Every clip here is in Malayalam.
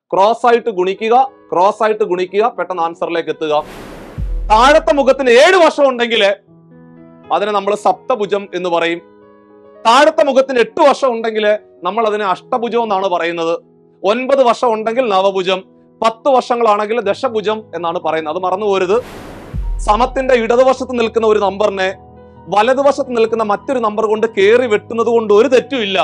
ക്രോസ് ആയിട്ട് ഗുണിക്കുക ക്രോസ് ആയിട്ട് ഗുണിക്കുക പെട്ടെന്ന് ആൻസറിലേക്ക് എത്തുക താഴത്തെ മുഖത്തിന് ഏഴ് വശം ഉണ്ടെങ്കിൽ അതിനെ നമ്മൾ സപ്തഭുജം എന്ന് പറയും താഴത്തെ മുഖത്തിന് എട്ട് വശം ഉണ്ടെങ്കിൽ നമ്മൾ അതിനെ അഷ്ടഭുജം എന്നാണ് പറയുന്നത് ഒൻപത് വർഷം ഉണ്ടെങ്കിൽ നവഭുജം പത്ത് വർഷങ്ങളാണെങ്കിൽ ദശഭുജം എന്നാണ് പറയുന്നത് അത് മറന്നു പോരുത് സമത്തിന്റെ ഇടതുവശത്ത് നിൽക്കുന്ന ഒരു നമ്പറിനെ വലതുവശത്ത് നിൽക്കുന്ന മറ്റൊരു നമ്പർ കൊണ്ട് കയറി വെട്ടുന്നത് കൊണ്ട് ഒരു തെറ്റുമില്ല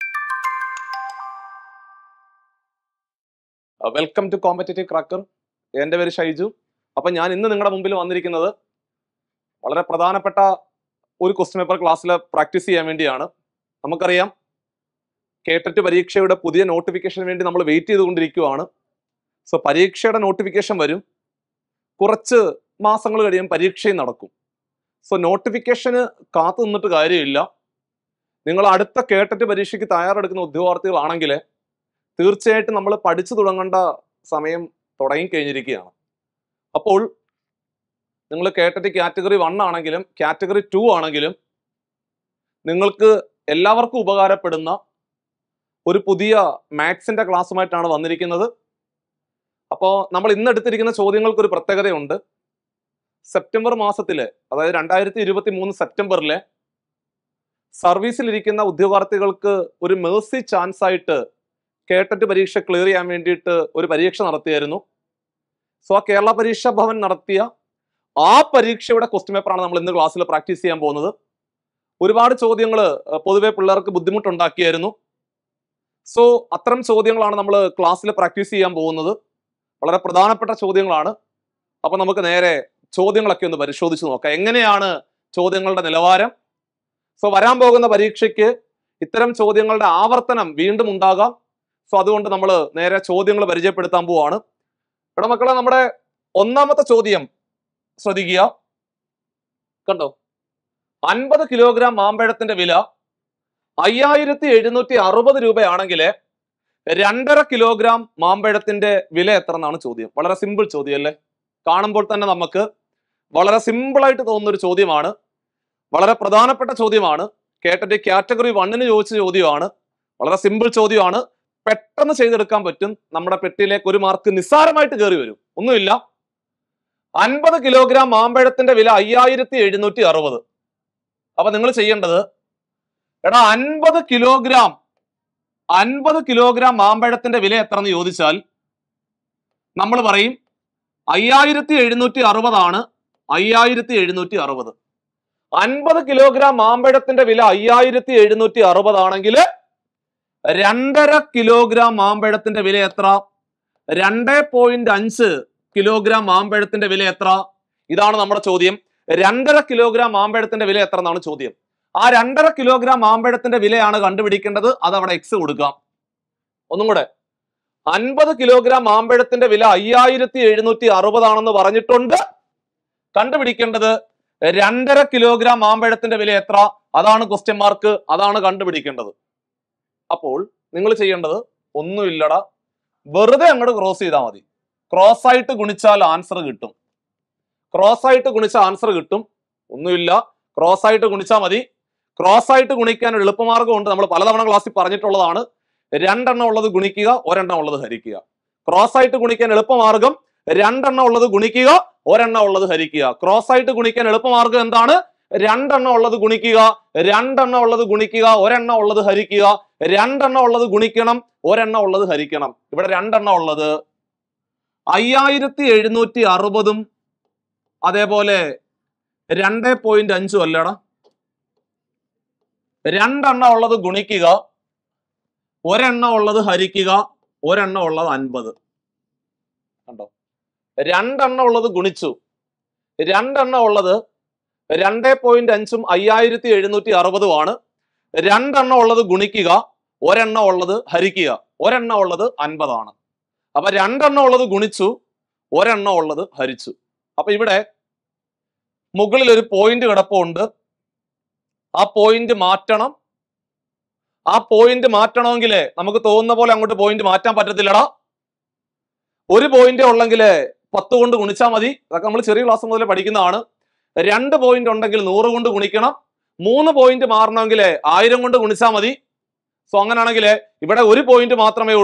വെൽക്കം ടു കോമ്പറ്റേറ്റീവ് ക്രാക്കർ എന്റെ പേര് ഷൈജു അപ്പൊ ഞാൻ ഇന്ന് നിങ്ങളുടെ മുമ്പിൽ വന്നിരിക്കുന്നത് വളരെ പ്രധാനപ്പെട്ട ഒരു ക്വസ്റ്റ്യൻ പേപ്പർ ക്ലാസ്സിൽ പ്രാക്ടീസ് ചെയ്യാൻ വേണ്ടിയാണ് നമുക്കറിയാം കേട്ടറ്റ് പരീക്ഷയുടെ പുതിയ നോട്ടിഫിക്കേഷന് വേണ്ടി നമ്മൾ വെയിറ്റ് ചെയ്തുകൊണ്ടിരിക്കുകയാണ് സോ പരീക്ഷയുടെ നോട്ടിഫിക്കേഷൻ വരും കുറച്ച് മാസങ്ങൾ കഴിയും പരീക്ഷയും നടക്കും സോ നോട്ടിഫിക്കേഷന് കാത്തു നിന്നിട്ട് കാര്യമില്ല നിങ്ങൾ അടുത്ത കേട്ടറ്റ് പരീക്ഷയ്ക്ക് തയ്യാറെടുക്കുന്ന ഉദ്യോഗാർത്ഥികളാണെങ്കിൽ തീർച്ചയായിട്ടും നമ്മൾ പഠിച്ചു തുടങ്ങേണ്ട സമയം തുടങ്ങിക്കഴിഞ്ഞിരിക്കുകയാണ് അപ്പോൾ നിങ്ങൾ കേട്ടറ്റ് കാറ്റഗറി വൺ ആണെങ്കിലും കാറ്റഗറി ടു ആണെങ്കിലും നിങ്ങൾക്ക് എല്ലാവർക്കും ഉപകാരപ്പെടുന്ന ഒരു പുതിയ മാത്സിന്റെ ക്ലാസ്സുമായിട്ടാണ് വന്നിരിക്കുന്നത് അപ്പോൾ നമ്മൾ ഇന്ന് എടുത്തിരിക്കുന്ന ചോദ്യങ്ങൾക്ക് ഒരു പ്രത്യേകതയുണ്ട് സെപ്റ്റംബർ മാസത്തിലെ അതായത് രണ്ടായിരത്തി ഇരുപത്തി മൂന്ന് സെപ്റ്റംബറിലെ സർവീസിലിരിക്കുന്ന ഉദ്യോഗാർത്ഥികൾക്ക് ഒരു മേഴ്സി ചാൻസ് ആയിട്ട് കേട്ടറ്റ് പരീക്ഷ ക്ലിയർ ചെയ്യാൻ വേണ്ടിയിട്ട് ഒരു പരീക്ഷ നടത്തിയായിരുന്നു സോ ആ കേരള പരീക്ഷാ ഭവൻ നടത്തിയ ആ പരീക്ഷയുടെ ക്വസ്റ്റ്യൻ പേപ്പറാണ് നമ്മൾ ഇന്ന് ക്ലാസ്സിൽ പ്രാക്ടീസ് ചെയ്യാൻ പോകുന്നത് ഒരുപാട് ചോദ്യങ്ങൾ പൊതുവെ പിള്ളേർക്ക് ബുദ്ധിമുട്ടുണ്ടാക്കിയായിരുന്നു സോ അത്തരം ചോദ്യങ്ങളാണ് നമ്മൾ ക്ലാസ്സിൽ പ്രാക്ടീസ് ചെയ്യാൻ പോകുന്നത് വളരെ പ്രധാനപ്പെട്ട ചോദ്യങ്ങളാണ് അപ്പൊ നമുക്ക് നേരെ ചോദ്യങ്ങളൊക്കെ ഒന്ന് പരിശോധിച്ച് നോക്കാം എങ്ങനെയാണ് ചോദ്യങ്ങളുടെ നിലവാരം സോ വരാൻ പോകുന്ന പരീക്ഷയ്ക്ക് ഇത്തരം ചോദ്യങ്ങളുടെ ആവർത്തനം വീണ്ടും ഉണ്ടാകാം സോ അതുകൊണ്ട് നമ്മൾ നേരെ ചോദ്യങ്ങൾ പരിചയപ്പെടുത്താൻ പോവാണ് ഇവിടെ മക്കളെ നമ്മുടെ ഒന്നാമത്തെ ചോദ്യം ശ്രദ്ധിക്കുക കണ്ടോ അൻപത് കിലോഗ്രാം മാമ്പഴത്തിന്റെ വില അയ്യായിരത്തി എഴുന്നൂറ്റി അറുപത് രൂപയാണെങ്കിൽ രണ്ടര കിലോഗ്രാം മാമ്പഴത്തിന്റെ വില എത്ര എന്നാണ് ചോദ്യം വളരെ സിമ്പിൾ ചോദ്യം അല്ലേ കാണുമ്പോൾ തന്നെ നമുക്ക് വളരെ സിമ്പിൾ ആയിട്ട് തോന്നുന്ന ഒരു ചോദ്യമാണ് വളരെ പ്രധാനപ്പെട്ട ചോദ്യമാണ് കേട്ടറ്റ് കാറ്റഗറി വണ്ണിന് ചോദിച്ച ചോദ്യമാണ് വളരെ സിമ്പിൾ ചോദ്യമാണ് പെട്ടെന്ന് ചെയ്തെടുക്കാൻ പറ്റും നമ്മുടെ പെട്ടിയിലേക്ക് ഒരു മാർക്ക് നിസ്സാരമായിട്ട് കയറി വരും ഒന്നുമില്ല അൻപത് കിലോഗ്രാം മാമ്പഴത്തിന്റെ വില അയ്യായിരത്തി എഴുന്നൂറ്റി അറുപത് അപ്പൊ നിങ്ങൾ ചെയ്യേണ്ടത് എടാ അൻപത് കിലോഗ്രാം അൻപത് കിലോഗ്രാം മാമ്പഴത്തിന്റെ വില എത്ര എന്ന് ചോദിച്ചാൽ നമ്മൾ പറയും അയ്യായിരത്തി എഴുന്നൂറ്റി അറുപതാണ് അയ്യായിരത്തി എഴുന്നൂറ്റി അറുപത് അൻപത് കിലോഗ്രാം മാമ്പഴത്തിന്റെ വില അയ്യായിരത്തി എഴുന്നൂറ്റി അറുപതാണെങ്കിൽ രണ്ടര കിലോഗ്രാം മാമ്പഴത്തിന്റെ വില എത്ര രണ്ട് പോയിന്റ് അഞ്ച് കിലോഗ്രാം മാമ്പഴത്തിന്റെ വില എത്ര ഇതാണ് നമ്മുടെ ചോദ്യം രണ്ടര കിലോഗ്രാം മാമ്പഴത്തിന്റെ വില എത്ര എന്നാണ് ചോദ്യം ആ രണ്ടര കിലോഗ്രാം മാമ്പഴത്തിന്റെ വിലയാണ് കണ്ടുപിടിക്കേണ്ടത് അത് അവിടെ എക്സ് കൊടുക്കാം ഒന്നും കൂടെ അൻപത് കിലോഗ്രാം മാമ്പഴത്തിന്റെ വില അയ്യായിരത്തി എഴുന്നൂറ്റി അറുപതാണെന്ന് പറഞ്ഞിട്ടുണ്ട് കണ്ടുപിടിക്കേണ്ടത് രണ്ടര കിലോഗ്രാം മാമ്പഴത്തിന്റെ വില എത്ര അതാണ് ക്വസ്റ്റ്യൻ മാർക്ക് അതാണ് കണ്ടുപിടിക്കേണ്ടത് അപ്പോൾ നിങ്ങൾ ചെയ്യേണ്ടത് ഒന്നുമില്ലടാ വെറുതെ അങ്ങോട്ട് ക്രോസ് ചെയ്താൽ മതി ക്രോസ് ആയിട്ട് ഗുണിച്ചാൽ ആൻസർ കിട്ടും ക്രോസ് ആയിട്ട് ഗുണിച്ച ആൻസർ കിട്ടും ഒന്നുമില്ല ക്രോസ് ആയിട്ട് ഗുണിച്ചാൽ മതി ക്രോസ് ആയിട്ട് ഗുണിക്കാൻ ഒരു എളുപ്പമാർഗ്ഗം ഉണ്ട് നമ്മൾ പലതവണ ക്ലാസ്സിൽ പറഞ്ഞിട്ടുള്ളതാണ് രണ്ടെണ്ണം ഉള്ളത് ഗുണിക്കുക ഒരെണ്ണം ഉള്ളത് ഹരിക്കുക ക്രോസ് ആയിട്ട് ഗുണിക്കാൻ എളുപ്പമാർഗ്ഗം രണ്ടെണ്ണം ഉള്ളത് ഗുണിക്കുക ഒരെണ്ണം ഉള്ളത് ഹരിക്കുക ക്രോസ് ആയിട്ട് ഗുണിക്കാൻ എളുപ്പമാർഗ്ഗം എന്താണ് രണ്ടെണ്ണം ഉള്ളത് ഗുണിക്കുക രണ്ടെണ്ണം ഉള്ളത് ഗുണിക്കുക ഒരെണ്ണം ഉള്ളത് ഹരിക്കുക രണ്ടെണ്ണം ഉള്ളത് ഗുണിക്കണം ഒരെണ്ണം ഉള്ളത് ഹരിക്കണം ഇവിടെ രണ്ടെണ്ണം ഉള്ളത് അയ്യായിരത്തി എഴുന്നൂറ്റി അറുപതും അതേപോലെ രണ്ട് പോയിന്റ് അഞ്ചും അല്ലടാ രണ്ടെണ്ണം ഉള്ളത് ഗുണിക്കുക ഒരെണ്ണം ഉള്ളത് ഹരിക്കുക ഒരെണ്ണം ഉള്ളത് അൻപത് കണ്ടോ രണ്ടെണ്ണം ഉള്ളത് ഗുണിച്ചു രണ്ടെണ്ണം ഉള്ളത് രണ്ട് പോയിന്റ് അഞ്ചും അയ്യായിരത്തി എഴുന്നൂറ്റി അറുപതുമാണ് രണ്ടെണ്ണം ഉള്ളത് ഗുണിക്കുക ഒരെണ്ണം ഉള്ളത് ഹരിക്കുക ഒരെണ്ണം ഉള്ളത് അൻപതാണ് അപ്പൊ രണ്ടെണ്ണം ഉള്ളത് ഗുണിച്ചു ഒരെണ്ണം ഉള്ളത് ഹരിച്ചു അപ്പൊ ഇവിടെ മുകളിൽ ഒരു പോയിന്റ് കിടപ്പുണ്ട് ആ പോയിന്റ് മാറ്റണം ആ പോയിന്റ് മാറ്റണമെങ്കിൽ നമുക്ക് തോന്നുന്ന പോലെ അങ്ങോട്ട് പോയിന്റ് മാറ്റാൻ പറ്റത്തില്ലടാ ഒരു പോയിന്റ് ഉള്ളെങ്കിൽ പത്ത് കൊണ്ട് ഗുണിച്ചാൽ മതി അതൊക്കെ നമ്മൾ ചെറിയ ക്ലാസ് മുതൽ പഠിക്കുന്നതാണ് രണ്ട് പോയിന്റ് ഉണ്ടെങ്കിൽ നൂറ് കൊണ്ട് ഗുണിക്കണം മൂന്ന് പോയിന്റ് മാറണമെങ്കിൽ ആയിരം കൊണ്ട് ഗുണിച്ചാൽ മതി സോ അങ്ങനെയാണെങ്കിൽ ഇവിടെ ഒരു പോയിന്റ് മാത്രമേ ഉള്ളൂ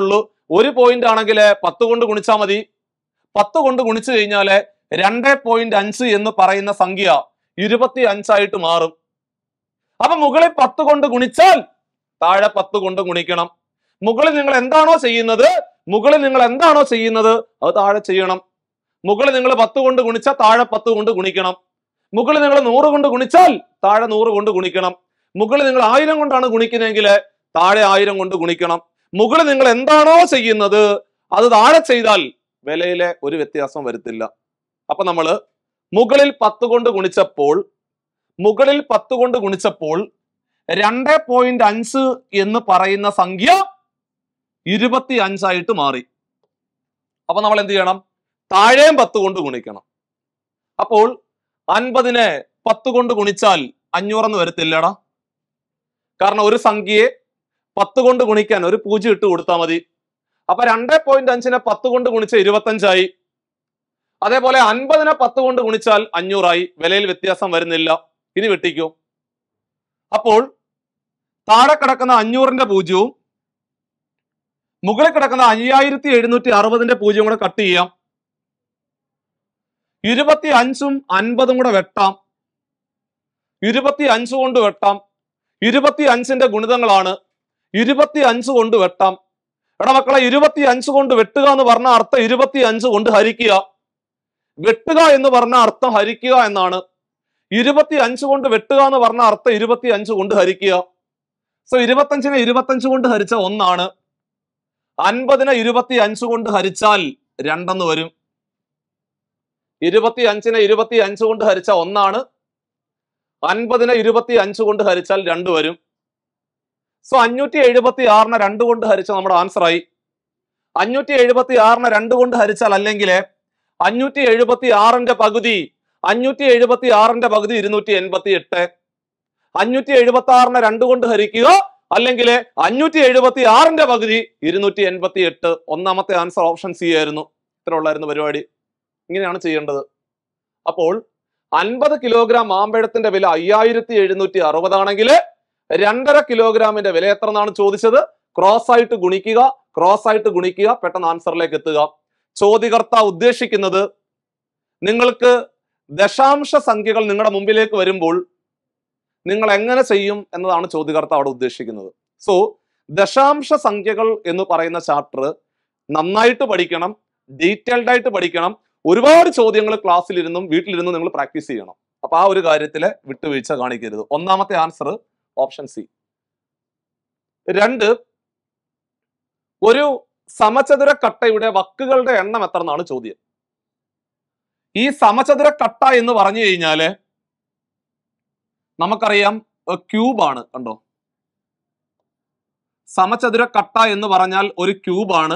ഒരു പോയിന്റ് ആണെങ്കിൽ പത്ത് കൊണ്ട് ഗുണിച്ചാൽ മതി പത്ത് കൊണ്ട് ഗുണിച്ചു കഴിഞ്ഞാല് രണ്ട് പോയിന്റ് അഞ്ച് എന്ന് പറയുന്ന സംഖ്യ ഇരുപത്തി അഞ്ചായിട്ട് മാറും അപ്പൊ മുകളിൽ പത്ത് കൊണ്ട് ഗുണിച്ചാൽ താഴെ പത്ത് കൊണ്ട് ഗുണിക്കണം മുകളിൽ നിങ്ങൾ എന്താണോ ചെയ്യുന്നത് മുകളിൽ നിങ്ങൾ എന്താണോ ചെയ്യുന്നത് അത് താഴെ ചെയ്യണം മുകളിൽ നിങ്ങൾ പത്ത് കൊണ്ട് ഗുണിച്ചാൽ താഴെ പത്ത് കൊണ്ട് ഗുണിക്കണം മുകളിൽ നിങ്ങൾ നൂറ് കൊണ്ട് ഗുണിച്ചാൽ താഴെ നൂറ് കൊണ്ട് ഗുണിക്കണം മുകളിൽ നിങ്ങൾ ആയിരം കൊണ്ടാണ് ഗുണിക്കുന്നതെങ്കിൽ താഴെ ആയിരം കൊണ്ട് ഗുണിക്കണം മുകളിൽ നിങ്ങൾ എന്താണോ ചെയ്യുന്നത് അത് താഴെ ചെയ്താൽ വിലയിലെ ഒരു വ്യത്യാസം വരുത്തില്ല അപ്പൊ നമ്മള് മുകളിൽ പത്ത് കൊണ്ട് ഗുണിച്ചപ്പോൾ മുകളിൽ പത്ത് കൊണ്ട് ഗുണിച്ചപ്പോൾ രണ്ട് പോയിന്റ് അഞ്ച് എന്ന് പറയുന്ന സംഖ്യ ഇരുപത്തി അഞ്ചായിട്ട് മാറി അപ്പൊ നമ്മൾ എന്ത് ചെയ്യണം താഴെയും പത്ത് കൊണ്ട് ഗുണിക്കണം അപ്പോൾ അൻപതിനെ പത്ത് കൊണ്ട് ഗുണിച്ചാൽ അഞ്ഞൂറെന്ന് വരത്തില്ലടാ കാരണം ഒരു സംഖ്യയെ പത്ത് കൊണ്ട് ഗുണിക്കാൻ ഒരു പൂജ്യം ഇട്ട് കൊടുത്താൽ മതി അപ്പൊ രണ്ട് പോയിന്റ് അഞ്ചിനെ പത്ത് കൊണ്ട് ഗുണിച്ച ഇരുപത്തഞ്ചായി അതേപോലെ അൻപതിനെ പത്ത് കൊണ്ട് ഗുണിച്ചാൽ അഞ്ഞൂറായി വിലയിൽ വ്യത്യാസം വരുന്നില്ല ഇനി വെട്ടിക്കോ അപ്പോൾ താഴെ കിടക്കുന്ന അഞ്ഞൂറിന്റെ പൂജ്യവും മുകളിൽ കിടക്കുന്ന അയ്യായിരത്തി എഴുന്നൂറ്റി അറുപതിന്റെ പൂജ്യം കൂടെ കട്ട് ചെയ്യാം ഇരുപത്തി അഞ്ചും അൻപതും കൂടെ വെട്ടാം ഇരുപത്തി അഞ്ച് കൊണ്ട് വെട്ടാം ഇരുപത്തി അഞ്ചിന്റെ ഗുണിതങ്ങളാണ് ഇരുപത്തി അഞ്ച് കൊണ്ട് വെട്ടാം എടാ മക്കളെ ഇരുപത്തി അഞ്ച് കൊണ്ട് വെട്ടുക എന്ന് പറഞ്ഞ അർത്ഥം ഇരുപത്തി അഞ്ച് കൊണ്ട് ഹരിക്കുക വെട്ടുക എന്ന് പറഞ്ഞ അർത്ഥം ഹരിക്കുക എന്നാണ് ഇരുപത്തി അഞ്ച് കൊണ്ട് വെട്ടുക എന്ന് പറഞ്ഞ അർത്ഥം ഇരുപത്തി അഞ്ച് കൊണ്ട് ഹരിക്കുക സോ ഇരുപത്തഞ്ചിനെ ഇരുപത്തഞ്ച് കൊണ്ട് ഹരിച്ച ഒന്നാണ് അൻപതിനെ ഇരുപത്തി അഞ്ച് കൊണ്ട് ഹരിച്ചാൽ രണ്ടെന്ന് വരും ഇരുപത്തി അഞ്ചിനെ ഇരുപത്തി അഞ്ച് കൊണ്ട് ഹരിച്ച ഒന്നാണ് അൻപതിനെ ഇരുപത്തി അഞ്ച് കൊണ്ട് ഹരിച്ചാൽ രണ്ട് വരും സോ അഞ്ഞൂറ്റി എഴുപത്തി ആറിനെ രണ്ട് കൊണ്ട് ഹരിച്ച നമ്മുടെ ആൻസർ ആയി അഞ്ഞൂറ്റി എഴുപത്തി ആറിനെ രണ്ട് കൊണ്ട് ഹരിച്ചാൽ അല്ലെങ്കിൽ അഞ്ഞൂറ്റി എഴുപത്തി ആറിന്റെ പകുതി അഞ്ഞൂറ്റി എഴുപത്തി ആറിന്റെ പകുതി ഇരുന്നൂറ്റി എൺപത്തി എട്ട് അഞ്ഞൂറ്റി എഴുപത്തി ആറിനെ രണ്ട് കൊണ്ട് ഹരിക്കുക അല്ലെങ്കിൽ അഞ്ഞൂറ്റി എഴുപത്തി ആറിന്റെ പകുതി ഇരുന്നൂറ്റി എൺപത്തി എട്ട് ഒന്നാമത്തെ ആൻസർ ഓപ്ഷൻ സി ആയിരുന്നു ഇത്ര ഉള്ളായിരുന്നു പരിപാടി ഇങ്ങനെയാണ് ചെയ്യേണ്ടത് അപ്പോൾ അൻപത് കിലോഗ്രാം മാമ്പഴത്തിന്റെ വില അയ്യായിരത്തി എഴുന്നൂറ്റി അറുപതാണെങ്കിൽ രണ്ടര കിലോഗ്രാമിന്റെ വില എത്ര എന്നാണ് ചോദിച്ചത് ക്രോസ് ആയിട്ട് ഗുണിക്കുക ക്രോസ് ആയിട്ട് ഗുണിക്കുക പെട്ടെന്ന് ആൻസറിലേക്ക് എത്തുക ചോദ്യകർത്ത ഉദ്ദേശിക്കുന്നത് നിങ്ങൾക്ക് ദശാംശ സംഖ്യകൾ നിങ്ങളുടെ മുമ്പിലേക്ക് വരുമ്പോൾ നിങ്ങൾ എങ്ങനെ ചെയ്യും എന്നതാണ് ചോദ്യകർത്ത അവിടെ ഉദ്ദേശിക്കുന്നത് സോ ദശാംശ സംഖ്യകൾ എന്ന് പറയുന്ന ചാപ്റ്റർ നന്നായിട്ട് പഠിക്കണം ഡീറ്റെയിൽഡ് ആയിട്ട് പഠിക്കണം ഒരുപാട് ചോദ്യങ്ങൾ ക്ലാസ്സിലിരുന്നും വീട്ടിലിരുന്നും നിങ്ങൾ പ്രാക്ടീസ് ചെയ്യണം അപ്പൊ ആ ഒരു കാര്യത്തിൽ വിട്ടുവീഴ്ച കാണിക്കരുത് ഒന്നാമത്തെ ആൻസർ ഓപ്ഷൻ സി രണ്ട് ഒരു സമചതുര കട്ടയുടെ വക്കുകളുടെ എണ്ണം എത്ര എന്നാണ് ചോദ്യം ഈ സമചതുര കട്ട എന്ന് പറഞ്ഞു കഴിഞ്ഞാല് നമുക്കറിയാം ക്യൂബ് ആണ് കണ്ടോ സമചതുര കട്ട എന്ന് പറഞ്ഞാൽ ഒരു ക്യൂബ് ആണ്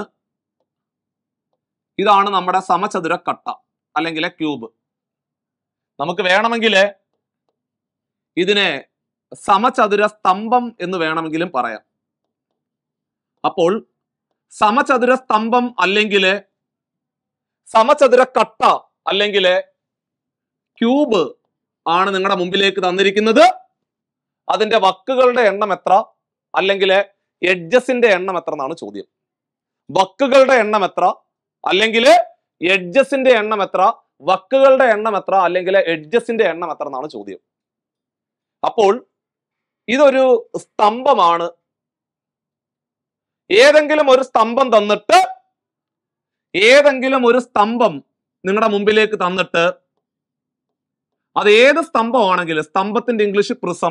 ഇതാണ് നമ്മുടെ സമചതുര കട്ട അല്ലെങ്കിൽ ക്യൂബ് നമുക്ക് വേണമെങ്കിൽ ഇതിനെ സമചതുര സ്തംഭം എന്ന് വേണമെങ്കിലും പറയാം അപ്പോൾ സമചതുര സ്തംഭം അല്ലെങ്കിൽ സമചതുര കട്ട അല്ലെങ്കിൽ ക്യൂബ് ആണ് നിങ്ങളുടെ മുമ്പിലേക്ക് തന്നിരിക്കുന്നത് അതിന്റെ വക്കുകളുടെ എണ്ണം എത്ര അല്ലെങ്കിൽ എഡ്ജസിന്റെ എണ്ണം എത്ര എന്നാണ് ചോദ്യം വക്കുകളുടെ എണ്ണം എത്ര അല്ലെങ്കിൽ എഡ്ജസിന്റെ എണ്ണം എത്ര വക്കുകളുടെ എണ്ണം എത്ര അല്ലെങ്കിൽ എഡ്ജസിന്റെ എണ്ണം എത്ര എന്നാണ് ചോദ്യം അപ്പോൾ ഇതൊരു സ്തംഭമാണ് ഏതെങ്കിലും ഒരു സ്തംഭം തന്നിട്ട് ഏതെങ്കിലും ഒരു സ്തംഭം നിങ്ങളുടെ മുമ്പിലേക്ക് തന്നിട്ട് അത് ഏത് സ്തംഭമാണെങ്കിലും സ്തംഭത്തിന്റെ ഇംഗ്ലീഷ് പ്രിസം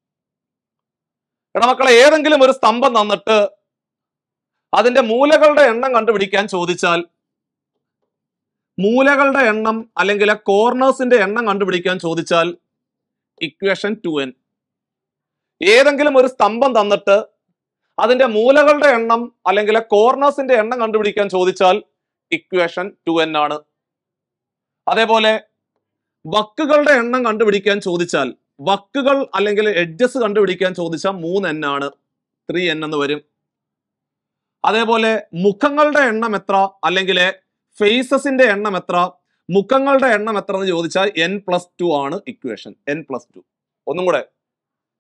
എടാ മക്കളെ ഏതെങ്കിലും ഒരു സ്തംഭം തന്നിട്ട് അതിന്റെ മൂലകളുടെ എണ്ണം കണ്ടുപിടിക്കാൻ ചോദിച്ചാൽ മൂലകളുടെ എണ്ണം അല്ലെങ്കിൽ കോർണേഴ്സിന്റെ എണ്ണം കണ്ടുപിടിക്കാൻ ചോദിച്ചാൽ ഇക്വേഷൻ ടു എൻ ഏതെങ്കിലും ഒരു സ്തംഭം തന്നിട്ട് അതിന്റെ മൂലകളുടെ എണ്ണം അല്ലെങ്കിൽ കോർണേഴ്സിന്റെ എണ്ണം കണ്ടുപിടിക്കാൻ ചോദിച്ചാൽ ഇക്വേഷൻ ടു എൻ ആണ് അതേപോലെ വക്കുകളുടെ എണ്ണം കണ്ടുപിടിക്കാൻ ചോദിച്ചാൽ വക്കുകൾ അല്ലെങ്കിൽ എഡ്ജസ് കണ്ടുപിടിക്കാൻ ചോദിച്ചാൽ മൂന്ന് എൻ ആണ് ത്രീ എൻ എന്ന് വരും അതേപോലെ മുഖങ്ങളുടെ എണ്ണം എത്ര അല്ലെങ്കിൽ ഫേസസിന്റെ എണ്ണം എത്ര മുഖങ്ങളുടെ എണ്ണം എത്ര എന്ന് ചോദിച്ചാൽ എൻ പ്ലസ് ടു ആണ് ഇക്വേഷൻ എൻ പ്ലസ് ടു ഒന്നും കൂടെ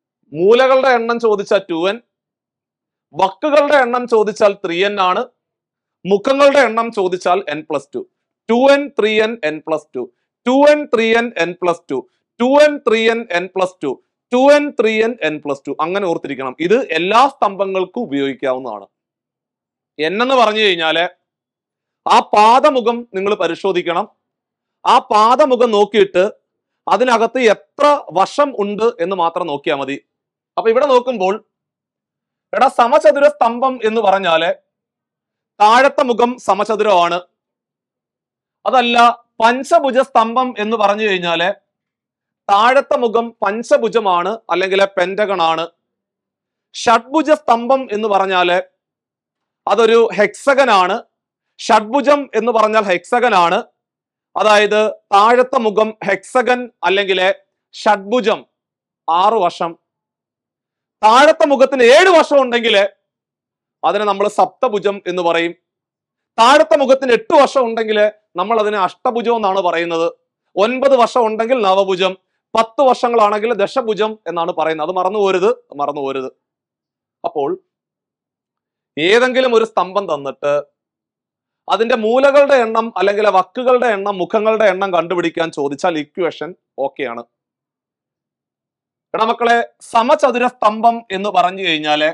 മൂലകളുടെ എണ്ണം ചോദിച്ചാൽ ടു എൻ വക്കുകളുടെ എണ്ണം ചോദിച്ചാൽ ത്രീ എൻ ആണ് മുഖങ്ങളുടെ എണ്ണം ചോദിച്ചാൽ n plus two two n three n n plus two two n three n n plus two two n three n n plus two two n three n n plus two അങ്ങനെ ഓർത്തിരിക്കണം ഇത് എല്ലാ സ്തംഭങ്ങൾക്കും ഉപയോഗിക്കാവുന്നതാണ് എൻ എന്ന് പറഞ്ഞു കഴിഞ്ഞാല് ആ പാദമുഖം നിങ്ങൾ പരിശോധിക്കണം ആ പാദമുഖം നോക്കിയിട്ട് അതിനകത്ത് എത്ര വശം ഉണ്ട് എന്ന് മാത്രം നോക്കിയാൽ മതി അപ്പൊ ഇവിടെ നോക്കുമ്പോൾ എടാ സമചതുര സ്തംഭം എന്ന് പറഞ്ഞാല് താഴത്തെ മുഖം സമചതുരമാണ് അതല്ല പഞ്ചഭുജ സ്തംഭം എന്ന് പറഞ്ഞു കഴിഞ്ഞാല് താഴത്തെ മുഖം പഞ്ചഭുജമാണ് അല്ലെങ്കിൽ പെന്റഗൺ ആണ് ഷഡ്ഭുജ സ്തംഭം എന്ന് പറഞ്ഞാല് അതൊരു ഹെക്സഗൻ ആണ് ഷഡ്ഭുജം എന്ന് പറഞ്ഞാൽ ഹെക്സഗൻ ആണ് അതായത് താഴത്തെ മുഖം ഹെക്സഗൻ അല്ലെങ്കിൽ ഷഡ്ഭുജം ആറു വശം താഴത്തെ മുഖത്തിന് ഏഴ് വശം ഉണ്ടെങ്കിൽ അതിനെ നമ്മൾ സപ്തഭുജം എന്ന് പറയും താഴത്തെ മുഖത്തിന് എട്ട് വശം ഉണ്ടെങ്കിൽ നമ്മൾ അതിനെ അഷ്ടഭുജം എന്നാണ് പറയുന്നത് ഒൻപത് വർഷം ഉണ്ടെങ്കിൽ നവഭുജം പത്ത് വർഷങ്ങളാണെങ്കിൽ ദശഭുജം എന്നാണ് പറയുന്നത് അത് മറന്നു പോരുത് മറന്നു പോരുത് അപ്പോൾ ഏതെങ്കിലും ഒരു സ്തംഭം തന്നിട്ട് അതിന്റെ മൂലകളുടെ എണ്ണം അല്ലെങ്കിൽ വക്കുകളുടെ എണ്ണം മുഖങ്ങളുടെ എണ്ണം കണ്ടുപിടിക്കാൻ ചോദിച്ചാൽ ഇക്വേഷൻ ഓക്കെയാണ് എടാ മക്കളെ സമചതുര സ്തംഭം എന്ന് പറഞ്ഞു കഴിഞ്ഞാല്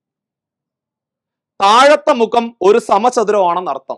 താഴത്തെ മുഖം ഒരു സമചതുരമാണെന്ന് അർത്ഥം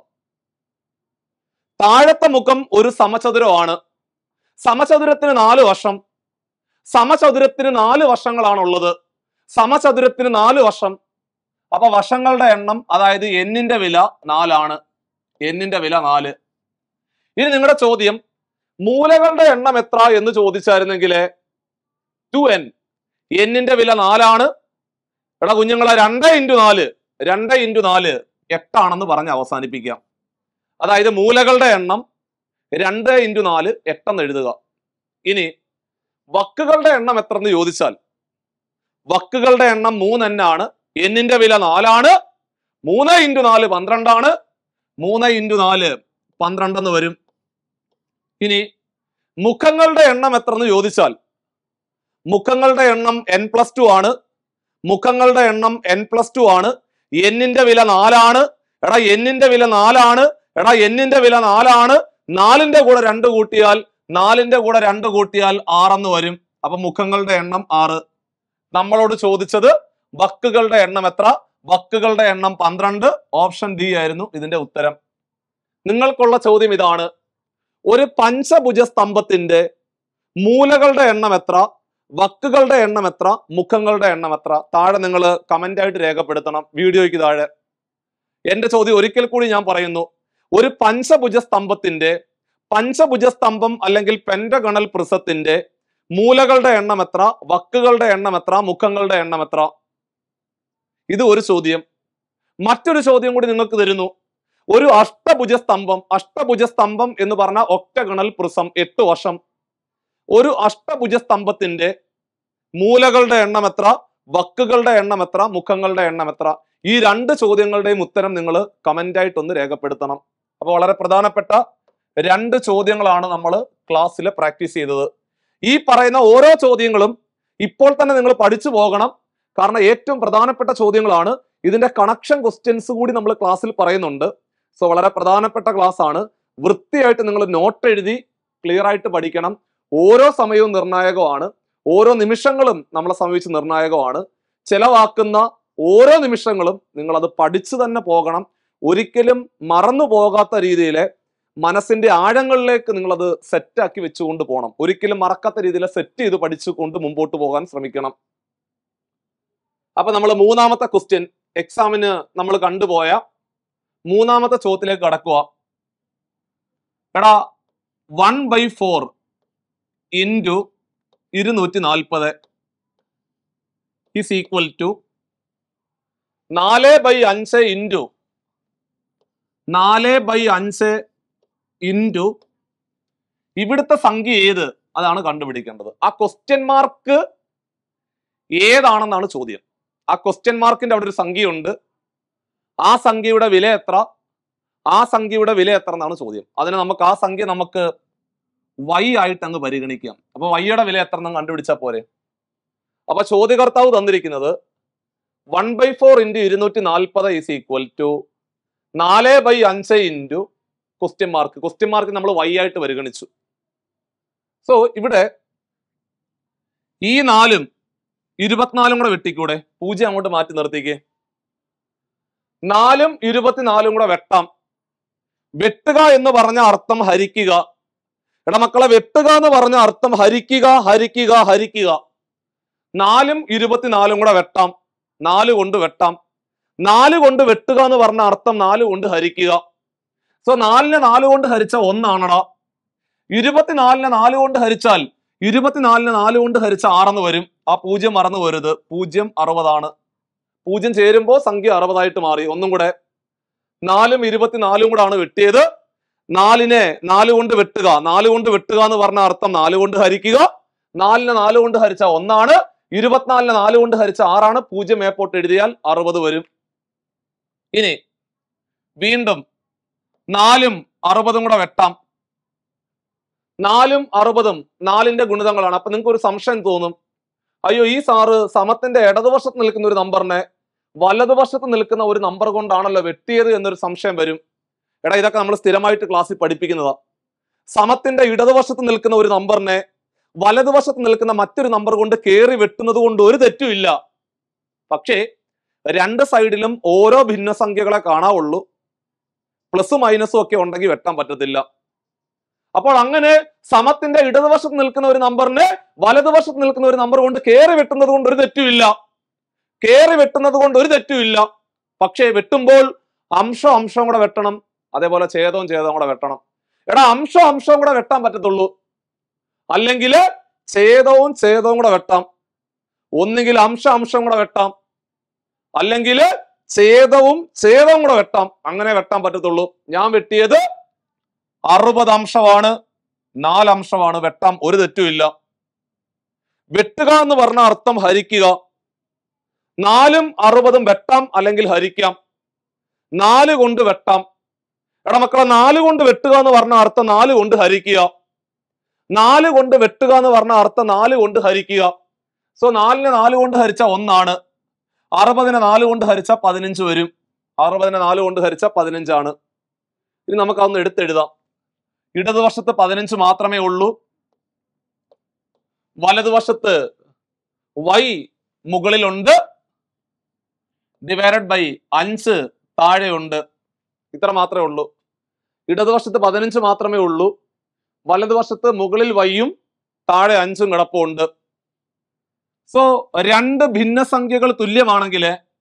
താഴത്തെ മുഖം ഒരു സമചതുരമാണ് സമചതുരത്തിന് നാല് വശം സമചതുരത്തിന് നാല് വശങ്ങളാണുള്ളത് സമചതുരത്തിന് നാല് വശം അപ്പൊ വശങ്ങളുടെ എണ്ണം അതായത് എന്നിന്റെ വില നാലാണ് എന്നിന്റെ വില നാല് ഇനി നിങ്ങളുടെ ചോദ്യം മൂലകളുടെ എണ്ണം എത്ര എന്ന് ചോദിച്ചായിരുന്നെങ്കിൽ ടു എൻ എന്നിന്റെ വില നാലാണ് എടാ കുഞ്ഞുങ്ങളെ രണ്ട് ഇൻറ്റു നാല് രണ്ട് ഇൻറ്റു നാല് എട്ടാണെന്ന് പറഞ്ഞ് അവസാനിപ്പിക്കാം അതായത് മൂലകളുടെ എണ്ണം രണ്ട് ഇൻറ്റു നാല് എട്ടെന്ന് എഴുതുക ഇനി വക്കുകളുടെ എണ്ണം എത്ര എന്ന് ചോദിച്ചാൽ വക്കുകളുടെ എണ്ണം മൂന്നെണ്ണാണ് എന്നിന്റെ വില നാലാണ് മൂന്ന് ഇൻറ്റു നാല് പന്ത്രണ്ടാണ് മൂന്ന് ഇൻറ്റു നാല് പന്ത്രണ്ടെന്ന് വരും ഇനി മുഖങ്ങളുടെ എണ്ണം എത്ര എന്ന് ചോദിച്ചാൽ മുഖങ്ങളുടെ എണ്ണം എൻ പ്ലസ് ടു ആണ് മുഖങ്ങളുടെ എണ്ണം എൻ പ്ലസ് ടു ആണ് എന്നിന്റെ വില നാലാണ് എടാ എന്നിന്റെ വില നാലാണ് എടാ എന്നിന്റെ വില നാലാണ് നാലിന്റെ കൂടെ രണ്ട് കൂട്ടിയാൽ നാലിന്റെ കൂടെ രണ്ട് കൂട്ടിയാൽ ആറെന്ന് വരും അപ്പൊ മുഖങ്ങളുടെ എണ്ണം ആറ് നമ്മളോട് ചോദിച്ചത് വക്കുകളുടെ എണ്ണം എത്ര വക്കുകളുടെ എണ്ണം പന്ത്രണ്ട് ഓപ്ഷൻ ഡി ആയിരുന്നു ഇതിന്റെ ഉത്തരം നിങ്ങൾക്കുള്ള ചോദ്യം ഇതാണ് ഒരു പഞ്ചഭുജ സ്തംഭത്തിന്റെ മൂലകളുടെ എണ്ണം എത്ര വക്കുകളുടെ എണ്ണം എത്ര മുഖങ്ങളുടെ എണ്ണം എത്ര താഴെ നിങ്ങൾ കമന്റ് ആയിട്ട് രേഖപ്പെടുത്തണം വീഡിയോയ്ക്ക് താഴെ എന്റെ ചോദ്യം ഒരിക്കൽ കൂടി ഞാൻ പറയുന്നു ഒരു പഞ്ചഭുജ സ്തംഭത്തിന്റെ പഞ്ചഭുജ സ്തംഭം അല്ലെങ്കിൽ പെന്റഗണൽ പ്രിസത്തിന്റെ മൂലകളുടെ എണ്ണം എത്ര വക്കുകളുടെ എണ്ണം എത്ര മുഖങ്ങളുടെ എണ്ണം എത്ര ഇത് ഒരു ചോദ്യം മറ്റൊരു ചോദ്യം കൂടി നിങ്ങൾക്ക് തരുന്നു ഒരു അഷ്ടഭുജ സ്തംഭം അഷ്ടഭുജ സ്തംഭം എന്ന് പറഞ്ഞ ഒക്ടഗണൽ പ്രിസം എട്ട് വർഷം ഒരു അഷ്ടഭുജ സ്തംഭത്തിന്റെ മൂലകളുടെ എണ്ണം എത്ര വക്കുകളുടെ എണ്ണം എത്ര മുഖങ്ങളുടെ എണ്ണം എത്ര ഈ രണ്ട് ചോദ്യങ്ങളുടെയും ഉത്തരം നിങ്ങൾ കമന്റ് ആയിട്ട് ഒന്ന് രേഖപ്പെടുത്തണം അപ്പൊ വളരെ പ്രധാനപ്പെട്ട രണ്ട് ചോദ്യങ്ങളാണ് നമ്മൾ ക്ലാസ്സിൽ പ്രാക്ടീസ് ചെയ്തത് ഈ പറയുന്ന ഓരോ ചോദ്യങ്ങളും ഇപ്പോൾ തന്നെ നിങ്ങൾ പഠിച്ചു പോകണം കാരണം ഏറ്റവും പ്രധാനപ്പെട്ട ചോദ്യങ്ങളാണ് ഇതിന്റെ കണക്ഷൻ ക്വസ്റ്റ്യൻസ് കൂടി നമ്മൾ ക്ലാസ്സിൽ പറയുന്നുണ്ട് സോ വളരെ പ്രധാനപ്പെട്ട ക്ലാസ് ആണ് വൃത്തിയായിട്ട് നിങ്ങൾ നോട്ട് എഴുതി ക്ലിയർ ആയിട്ട് പഠിക്കണം ഓരോ സമയവും നിർണായകമാണ് ഓരോ നിമിഷങ്ങളും നമ്മളെ സമീപിച്ച് നിർണായകമാണ് ചെലവാക്കുന്ന ഓരോ നിമിഷങ്ങളും നിങ്ങൾ അത് പഠിച്ചു തന്നെ പോകണം ഒരിക്കലും മറന്നു പോകാത്ത രീതിയിൽ മനസ്സിന്റെ ആഴങ്ങളിലേക്ക് നിങ്ങൾ അത് സെറ്റാക്കി വെച്ചുകൊണ്ട് പോകണം ഒരിക്കലും മറക്കാത്ത രീതിയിൽ സെറ്റ് ചെയ്ത് പഠിച്ചുകൊണ്ട് മുമ്പോട്ട് പോകാൻ ശ്രമിക്കണം അപ്പൊ നമ്മൾ മൂന്നാമത്തെ ക്വസ്റ്റ്യൻ എക്സാമിന് നമ്മൾ കണ്ടുപോയ മൂന്നാമത്തെ ചോദ്യത്തിലേക്ക് കടക്കുക എടാ വൺ ബൈ ഫോർ ഇൻറ്റു ഇരുന്നൂറ്റി നാൽപ്പത് ഈസ് ഈക്വൽ ടു നാല് ബൈ അഞ്ച് ഇൻറ്റു നാല് ബൈ അഞ്ച് ഇൻറ്റു ഇവിടുത്തെ സംഖ്യ ഏത് അതാണ് കണ്ടുപിടിക്കേണ്ടത് ആ ക്വസ്റ്റ്യൻ മാർക്ക് ഏതാണെന്നാണ് ചോദ്യം ആ ക്വസ്റ്റ്യൻ മാർക്കിന്റെ അവിടെ ഒരു സംഖ്യയുണ്ട് ആ സംഖ്യയുടെ വില എത്ര ആ സംഖ്യയുടെ വില എത്ര എന്നാണ് ചോദ്യം അതിന് നമുക്ക് ആ സംഖ്യ നമുക്ക് വൈ ആയിട്ട് അങ്ങ് പരിഗണിക്കാം അപ്പൊ വൈയുടെ വില എത്ര എന്ന് കണ്ടുപിടിച്ചാൽ പോരെ അപ്പൊ ചോദ്യകർത്താവ് തന്നിരിക്കുന്നത് വൺ ബൈ ഫോർ ഇൻറ്റു ഇരുന്നൂറ്റി നാൽപ്പത് ഈസ് ഈക്വൽ ടു നാല് ബൈ അഞ്ച് into question mark question mark നമ്മൾ വൈ ആയിട്ട് പരിഗണിച്ചു സോ ഇവിടെ ഈ നാലും ഇരുപത്തിനാലും കൂടെ വെട്ടിക്കൂടെ പൂജ്യം അങ്ങോട്ട് മാറ്റി നിർത്തിക്കേ നാലും ഇരുപത്തിനാലും കൂടെ വെട്ടാം വെട്ടുക എന്ന് പറഞ്ഞ അർത്ഥം ഹരിക്കുക എടാ മക്കളെ വെട്ടുക എന്ന് പറഞ്ഞ അർത്ഥം ഹരിക്കുക ഹരിക്കുക ഹരിക്കുക നാലും ഇരുപത്തിനാലും കൂടെ വെട്ടാം നാല് കൊണ്ട് വെട്ടാം നാല് കൊണ്ട് വെട്ടുക എന്ന് പറഞ്ഞ അർത്ഥം നാല് കൊണ്ട് ഹരിക്കുക സോ നാലിനെ നാല് കൊണ്ട് ഹരിച്ച ഒന്നാണടാ ഇരുപത്തിനാലിനെ നാല് കൊണ്ട് ഹരിച്ചാൽ ഇരുപത്തിനാലിന് നാല് കൊണ്ട് ഹരിച്ച ആറെന്ന് വരും ആ പൂജ്യം മറന്നു വരുത് പൂജ്യം അറുപതാണ് പൂജ്യം ചേരുമ്പോൾ സംഖ്യ അറുപതായിട്ട് മാറി ഒന്നും കൂടെ നാലും ഇരുപത്തിനാലും കൂടെ ആണ് വെട്ടിയത് നാലിനെ നാല് കൊണ്ട് വെട്ടുക നാല് കൊണ്ട് വെട്ടുക എന്ന് പറഞ്ഞ അർത്ഥം നാല് കൊണ്ട് ഹരിക്കുക നാലിനെ നാല് കൊണ്ട് ഹരിച്ച ഒന്നാണ് ഇരുപത്തിനാലിനെ നാല് കൊണ്ട് ഹരിച്ച ആറാണ് പൂജ്യം മേപ്പോട്ട് എഴുതിയാൽ അറുപത് വരും ഇനി വീണ്ടും നാലും അറുപതും കൂടെ വെട്ടാം നാലും അറുപതും നാലിന്റെ ഗുണിതങ്ങളാണ് അപ്പൊ നിങ്ങൾക്ക് ഒരു സംശയം തോന്നും അയ്യോ ഈ സാറ് സമത്തിന്റെ ഇടതുവശത്ത് നിൽക്കുന്ന ഒരു നമ്പറിനെ വലതുവശത്ത് നിൽക്കുന്ന ഒരു നമ്പർ കൊണ്ടാണല്ലോ വെട്ടിയത് എന്നൊരു സംശയം വരും എടാ ഇതൊക്കെ നമ്മൾ സ്ഥിരമായിട്ട് ക്ലാസ്സിൽ പഠിപ്പിക്കുന്നതാ സമത്തിന്റെ ഇടതുവശത്ത് നിൽക്കുന്ന ഒരു നമ്പറിനെ വലതുവശത്ത് നിൽക്കുന്ന മറ്റൊരു നമ്പർ കൊണ്ട് കയറി വെട്ടുന്നത് കൊണ്ട് ഒരു തെറ്റുമില്ല പക്ഷേ രണ്ട് സൈഡിലും ഓരോ ഭിന്നസംഖ്യകളെ കാണാവുള്ളൂ പ്ലസ് മൈനസും ഒക്കെ ഉണ്ടെങ്കിൽ വെട്ടാൻ പറ്റത്തില്ല അപ്പോൾ അങ്ങനെ സമത്തിന്റെ ഇടതുവശത്ത് നിൽക്കുന്ന ഒരു നമ്പറിനെ വലതുവശത്ത് നിൽക്കുന്ന ഒരു നമ്പർ കൊണ്ട് കയറി വെട്ടുന്നത് കൊണ്ട് ഒരു തെറ്റുമില്ല കയറി വെട്ടുന്നത് കൊണ്ട് ഒരു തെറ്റുമില്ല പക്ഷേ വെട്ടുമ്പോൾ അംശം അംശം കൂടെ വെട്ടണം അതേപോലെ ഛേദവും ഛേദവും കൂടെ വെട്ടണം എടാ അംശം അംശവും കൂടെ വെട്ടാൻ പറ്റത്തുള്ളൂ അല്ലെങ്കിൽ ഛേദവും ഛേദവും കൂടെ വെട്ടാം ഒന്നുകിൽ അംശ അംശം കൂടെ വെട്ടാം അല്ലെങ്കിൽ ഛേദവും ഛേദവും കൂടെ വെട്ടാം അങ്ങനെ വെട്ടാൻ പറ്റത്തുള്ളൂ ഞാൻ വെട്ടിയത് അറുപത് അംശമാണ് നാലംശമാണ് വെട്ടാം ഒരു തെറ്റുമില്ല വെട്ടുക എന്ന് പറഞ്ഞ അർത്ഥം ഹരിക്കുക നാലും അറുപതും വെട്ടാം അല്ലെങ്കിൽ ഹരിക്കാം നാല് കൊണ്ട് വെട്ടാം എടാ മക്കളെ നാല് കൊണ്ട് വെട്ടുക എന്ന് പറഞ്ഞ അർത്ഥം നാല് കൊണ്ട് ഹരിക്കുക നാല് കൊണ്ട് വെട്ടുക എന്ന് പറഞ്ഞ അർത്ഥം നാല് കൊണ്ട് ഹരിക്കുക സോ നാലിനെ നാല് കൊണ്ട് ഹരിച്ച ഒന്നാണ് അറുപതിനെ നാല് കൊണ്ട് ഹരിച്ച പതിനഞ്ച് വരും അറുപതിനെ നാല് കൊണ്ട് ഹരിച്ച പതിനഞ്ചാണ് ഇനി നമുക്ക് അതൊന്ന് എടുത്തെഴുതാം ഇടതുവശത്ത് പതിനഞ്ച് മാത്രമേ ഉള്ളൂ വലതുവശത്ത് വൈ മുകളിലുണ്ട് ഡിവൈഡഡ് ബൈ അഞ്ച് താഴെയുണ്ട് ഇത്ര മാത്രമേ ഉള്ളൂ ഇടതുവശത്ത് പതിനഞ്ച് മാത്രമേ ഉള്ളൂ വലതുവശത്ത് മുകളിൽ വൈയും താഴെ അഞ്ചും കിടപ്പുണ്ട് സോ രണ്ട് ഭിന്നസംഖ്യകൾ തുല്യമാണെങ്കിൽ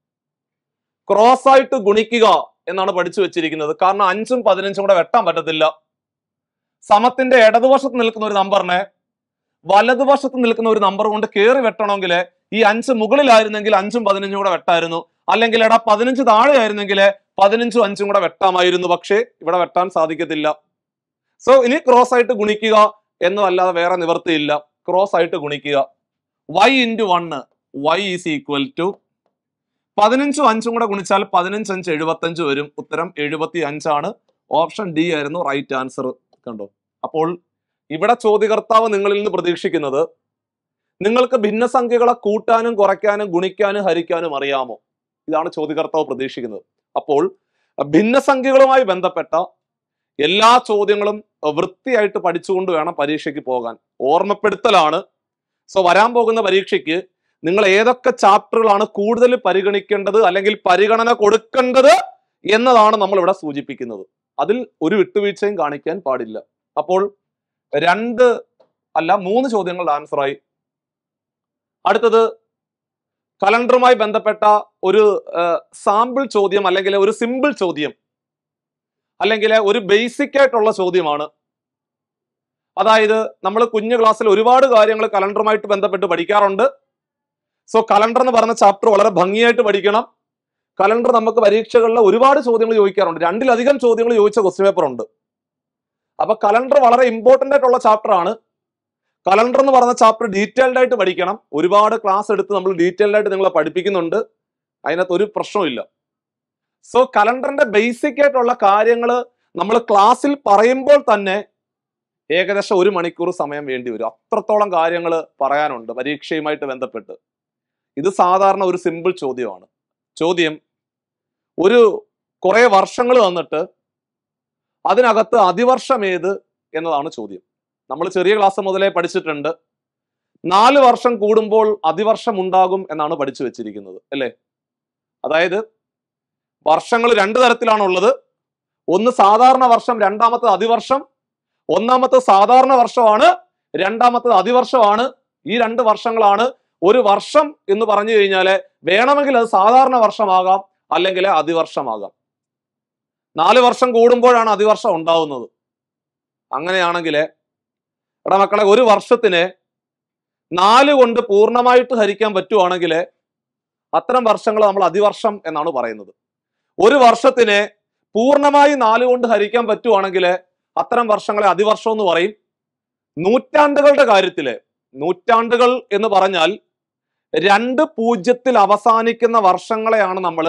ക്രോസ് ആയിട്ട് ഗുണിക്കുക എന്നാണ് പഠിച്ചു വെച്ചിരിക്കുന്നത് കാരണം അഞ്ചും പതിനഞ്ചും കൂടെ വെട്ടാൻ പറ്റത്തില്ല സമത്തിന്റെ ഇടതുവശത്ത് നിൽക്കുന്ന ഒരു നമ്പറിനെ വലതുവശത്ത് നിൽക്കുന്ന ഒരു നമ്പർ കൊണ്ട് കയറി വെട്ടണമെങ്കിൽ ഈ അഞ്ച് മുകളിലായിരുന്നെങ്കിൽ അഞ്ചും പതിനഞ്ചും കൂടെ വെട്ടായിരുന്നു അല്ലെങ്കിൽ എടാ പതിനഞ്ച് താഴെ ആയിരുന്നെങ്കിൽ പതിനഞ്ചും അഞ്ചും കൂടെ വെട്ടാമായിരുന്നു പക്ഷേ ഇവിടെ വെട്ടാൻ സാധിക്കത്തില്ല സോ ഇനി ക്രോസ് ആയിട്ട് ഗുണിക്കുക എന്നതല്ലാതെ വേറെ നിവർത്തിയില്ല ക്രോസ് ആയിട്ട് ഗുണിക്കുക y into one y is equal to പതിനഞ്ചും അഞ്ചും കൂടെ ഗുണിച്ചാൽ പതിനഞ്ച് അഞ്ച് എഴുപത്തഞ്ച് വരും ഉത്തരം എഴുപത്തി അഞ്ചാണ് ഓപ്ഷൻ ഡി ആയിരുന്നു റൈറ്റ് ആൻസർ കണ്ടോ അപ്പോൾ ഇവിടെ ചോദ്യകർത്താവ് നിങ്ങളിൽ നിന്ന് പ്രതീക്ഷിക്കുന്നത് നിങ്ങൾക്ക് ഭിന്നസംഖ്യകളെ കൂട്ടാനും കുറയ്ക്കാനും ഗുണിക്കാനും ഹരിക്കാനും അറിയാമോ ഇതാണ് ചോദ്യകർത്താവ് പ്രതീക്ഷിക്കുന്നത് അപ്പോൾ ഭിന്നസംഖ്യകളുമായി ബന്ധപ്പെട്ട എല്ലാ ചോദ്യങ്ങളും വൃത്തിയായിട്ട് പഠിച്ചുകൊണ്ട് വേണം പരീക്ഷയ്ക്ക് പോകാൻ ഓർമ്മപ്പെടുത്തലാണ് സോ വരാൻ പോകുന്ന പരീക്ഷയ്ക്ക് നിങ്ങൾ ഏതൊക്കെ ചാപ്റ്ററുകളാണ് കൂടുതൽ പരിഗണിക്കേണ്ടത് അല്ലെങ്കിൽ പരിഗണന കൊടുക്കേണ്ടത് എന്നതാണ് നമ്മൾ ഇവിടെ സൂചിപ്പിക്കുന്നത് അതിൽ ഒരു വിട്ടുവീഴ്ചയും കാണിക്കാൻ പാടില്ല അപ്പോൾ രണ്ട് അല്ല മൂന്ന് ചോദ്യങ്ങളുടെ ആൻസറായി അടുത്തത് കലണ്ടറുമായി ബന്ധപ്പെട്ട ഒരു സാമ്പിൾ ചോദ്യം അല്ലെങ്കിൽ ഒരു സിമ്പിൾ ചോദ്യം അല്ലെങ്കിൽ ഒരു ബേസിക് ആയിട്ടുള്ള ചോദ്യമാണ് അതായത് നമ്മൾ കുഞ്ഞു ക്ലാസ്സിൽ ഒരുപാട് കാര്യങ്ങൾ കലണ്ടറുമായിട്ട് ബന്ധപ്പെട്ട് പഠിക്കാറുണ്ട് സോ കലണ്ടർ എന്ന് പറഞ്ഞ ചാപ്റ്റർ വളരെ ഭംഗിയായിട്ട് പഠിക്കണം കലണ്ടർ നമുക്ക് പരീക്ഷകളിൽ ഒരുപാട് ചോദ്യങ്ങൾ ചോദിക്കാറുണ്ട് രണ്ടിലധികം ചോദ്യങ്ങൾ ചോദിച്ച ക്വസ്റ്റ്യൻ പേപ്പർ ഉണ്ട് അപ്പൊ കലണ്ടർ വളരെ ഇമ്പോർട്ടന്റ് ആയിട്ടുള്ള ചാപ്റ്റർ ആണ് കലണ്ടർ എന്ന് പറഞ്ഞ ചാപ്റ്റർ ഡീറ്റെയിൽഡ് ആയിട്ട് പഠിക്കണം ഒരുപാട് ക്ലാസ് എടുത്ത് നമ്മൾ ഡീറ്റെയിൽഡ് ആയിട്ട് നിങ്ങളെ പഠിപ്പിക്കുന്നുണ്ട് അതിനകത്ത് ഒരു പ്രശ്നമില്ല സോ കലണ്ടറിന്റെ ബേസിക് ആയിട്ടുള്ള കാര്യങ്ങൾ നമ്മൾ ക്ലാസ്സിൽ പറയുമ്പോൾ തന്നെ ഏകദേശം ഒരു മണിക്കൂർ സമയം വേണ്ടി വരും അത്രത്തോളം കാര്യങ്ങൾ പറയാനുണ്ട് പരീക്ഷയുമായിട്ട് ബന്ധപ്പെട്ട് ഇത് സാധാരണ ഒരു സിമ്പിൾ ചോദ്യമാണ് ചോദ്യം ഒരു കുറെ വർഷങ്ങൾ തന്നിട്ട് അതിനകത്ത് അതിവർഷം ഏത് എന്നതാണ് ചോദ്യം നമ്മൾ ചെറിയ ക്ലാസ് മുതലേ പഠിച്ചിട്ടുണ്ട് നാല് വർഷം കൂടുമ്പോൾ അതിവർഷം ഉണ്ടാകും എന്നാണ് പഠിച്ചു വെച്ചിരിക്കുന്നത് അല്ലേ അതായത് വർഷങ്ങൾ രണ്ട് തരത്തിലാണുള്ളത് ഒന്ന് സാധാരണ വർഷം രണ്ടാമത്തത് അതിവർഷം ഒന്നാമത്തെ സാധാരണ വർഷമാണ് രണ്ടാമത്തത് അതിവർഷമാണ് ഈ രണ്ട് വർഷങ്ങളാണ് ഒരു വർഷം എന്ന് പറഞ്ഞു കഴിഞ്ഞാൽ വേണമെങ്കിൽ അത് സാധാരണ വർഷമാകാം അല്ലെങ്കിൽ അതിവർഷമാകാം നാല് വർഷം കൂടുമ്പോഴാണ് അതിവർഷം ഉണ്ടാവുന്നത് അങ്ങനെയാണെങ്കിൽ എടാ മക്കളെ ഒരു വർഷത്തിന് നാല് കൊണ്ട് പൂർണ്ണമായിട്ട് ഹരിക്കാൻ പറ്റുവാണെങ്കിൽ അത്തരം വർഷങ്ങൾ നമ്മൾ അതിവർഷം എന്നാണ് പറയുന്നത് ഒരു വർഷത്തിന് പൂർണ്ണമായി നാല് കൊണ്ട് ഹരിക്കാൻ പറ്റുവാണെങ്കിൽ അത്തരം വർഷങ്ങളെ അതിവർഷം എന്ന് പറയും നൂറ്റാണ്ടുകളുടെ കാര്യത്തില് നൂറ്റാണ്ടുകൾ എന്ന് പറഞ്ഞാൽ രണ്ട് പൂജ്യത്തിൽ അവസാനിക്കുന്ന വർഷങ്ങളെയാണ് നമ്മൾ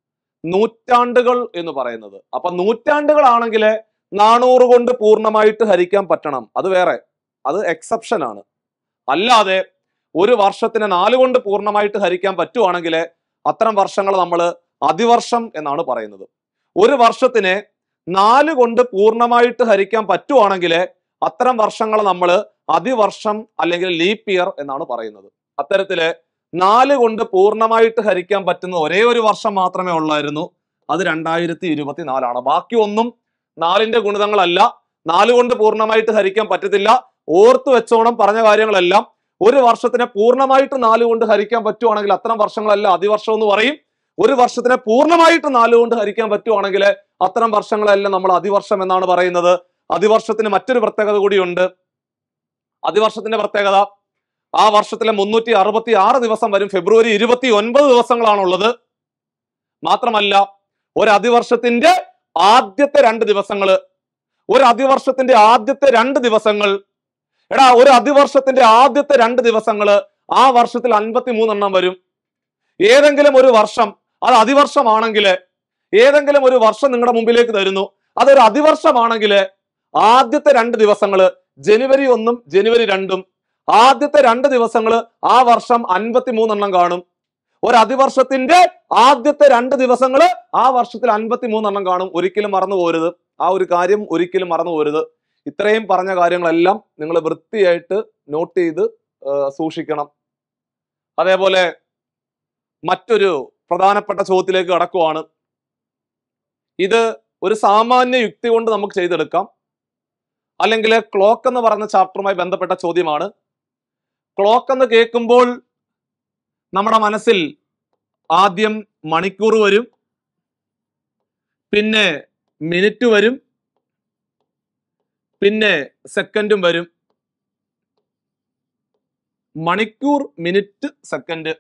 നൂറ്റാണ്ടുകൾ എന്ന് പറയുന്നത് അപ്പൊ നൂറ്റാണ്ടുകളാണെങ്കിൽ നാനൂറ് കൊണ്ട് പൂർണ്ണമായിട്ട് ഹരിക്കാൻ പറ്റണം അത് വേറെ അത് എക്സെപ്ഷൻ ആണ് അല്ലാതെ ഒരു വർഷത്തിന് നാല് കൊണ്ട് പൂർണ്ണമായിട്ട് ഹരിക്കാൻ പറ്റുവാണെങ്കിൽ അത്തരം വർഷങ്ങൾ നമ്മൾ അതിവർഷം എന്നാണ് പറയുന്നത് ഒരു വർഷത്തിന് നാല് കൊണ്ട് പൂർണ്ണമായിട്ട് ഹരിക്കാൻ പറ്റുവാണെങ്കിൽ അത്തരം വർഷങ്ങൾ നമ്മൾ അതിവർഷം അല്ലെങ്കിൽ ലീപ്പ് ഇയർ എന്നാണ് പറയുന്നത് അത്തരത്തില് നാല് കൊണ്ട് പൂർണ്ണമായിട്ട് ഹരിക്കാൻ പറ്റുന്ന ഒരേ ഒരു വർഷം മാത്രമേ ഉള്ളായിരുന്നു അത് രണ്ടായിരത്തി ഇരുപത്തിനാലാണ് ബാക്കി ഒന്നും നാലിന്റെ ഗുണിതങ്ങളല്ല നാല് കൊണ്ട് പൂർണ്ണമായിട്ട് ഹരിക്കാൻ പറ്റത്തില്ല ഓർത്തു വെച്ചോണം പറഞ്ഞ കാര്യങ്ങളെല്ലാം ഒരു വർഷത്തിനെ പൂർണ്ണമായിട്ട് നാല് കൊണ്ട് ഹരിക്കാൻ പറ്റുവാണെങ്കിൽ അത്തരം വർഷങ്ങളെല്ലാം അതിവർഷം എന്ന് പറയും ഒരു വർഷത്തിനെ പൂർണ്ണമായിട്ട് നാല് കൊണ്ട് ഹരിക്കാൻ പറ്റുവാണെങ്കിൽ അത്തരം വർഷങ്ങളെല്ലാം നമ്മൾ അതിവർഷം എന്നാണ് പറയുന്നത് അതിവർഷത്തിന് മറ്റൊരു പ്രത്യേകത കൂടിയുണ്ട് അതിവർഷത്തിന്റെ പ്രത്യേകത ആ വർഷത്തിലെ മുന്നൂറ്റി അറുപത്തി ആറ് ദിവസം വരും ഫെബ്രുവരി ഇരുപത്തി ഒൻപത് ദിവസങ്ങളാണുള്ളത് മാത്രമല്ല ഒരു അതിവർഷത്തിന്റെ ആദ്യത്തെ രണ്ട് ദിവസങ്ങള് ഒരു അതിവർഷത്തിന്റെ ആദ്യത്തെ രണ്ട് ദിവസങ്ങൾ എടാ ഒരു അതിവർഷത്തിന്റെ ആദ്യത്തെ രണ്ട് ദിവസങ്ങള് ആ വർഷത്തിൽ അൻപത്തി മൂന്നെണ്ണം വരും ഏതെങ്കിലും ഒരു വർഷം അത് അതിവർഷമാണെങ്കിൽ ഏതെങ്കിലും ഒരു വർഷം നിങ്ങളുടെ മുമ്പിലേക്ക് തരുന്നു അതൊരു അതിവർഷമാണെങ്കിൽ ആദ്യത്തെ രണ്ട് ദിവസങ്ങള് ജനുവരി ഒന്നും ജനുവരി രണ്ടും ആദ്യത്തെ രണ്ട് ദിവസങ്ങള് ആ വർഷം അൻപത്തി മൂന്നെണ്ണം കാണും ഒരു അതിവർഷത്തിന്റെ ആദ്യത്തെ രണ്ട് ദിവസങ്ങള് ആ വർഷത്തിൽ അൻപത്തി മൂന്നെണ്ണം കാണും ഒരിക്കലും മറന്നു പോരുത് ആ ഒരു കാര്യം ഒരിക്കലും മറന്നു പോരുത് ഇത്രയും പറഞ്ഞ കാര്യങ്ങളെല്ലാം നിങ്ങൾ വൃത്തിയായിട്ട് നോട്ട് ചെയ്ത് ആ, സൂക്ഷിക്കണം അതേപോലെ മറ്റൊരു പ്രധാനപ്പെട്ട ചോദ്യത്തിലേക്ക് കടക്കുവാണ് ഇത് ഒരു സാമാന്യ യുക്തി കൊണ്ട് നമുക്ക് ചെയ്തെടുക്കാം അല്ലെങ്കിൽ ക്ലോക്ക് എന്ന് പറയുന്ന ചാപ്റ്ററുമായി ബന്ധപ്പെട്ട ചോദ്യമാണ് ക്ലോക്ക് എന്ന് കേൾക്കുമ്പോൾ നമ്മുടെ മനസ്സിൽ ആദ്യം മണിക്കൂർ വരും പിന്നെ മിനിറ്റ് വരും പിന്നെ സെക്കൻഡും വരും മണിക്കൂർ മിനിറ്റ് സെക്കൻഡ്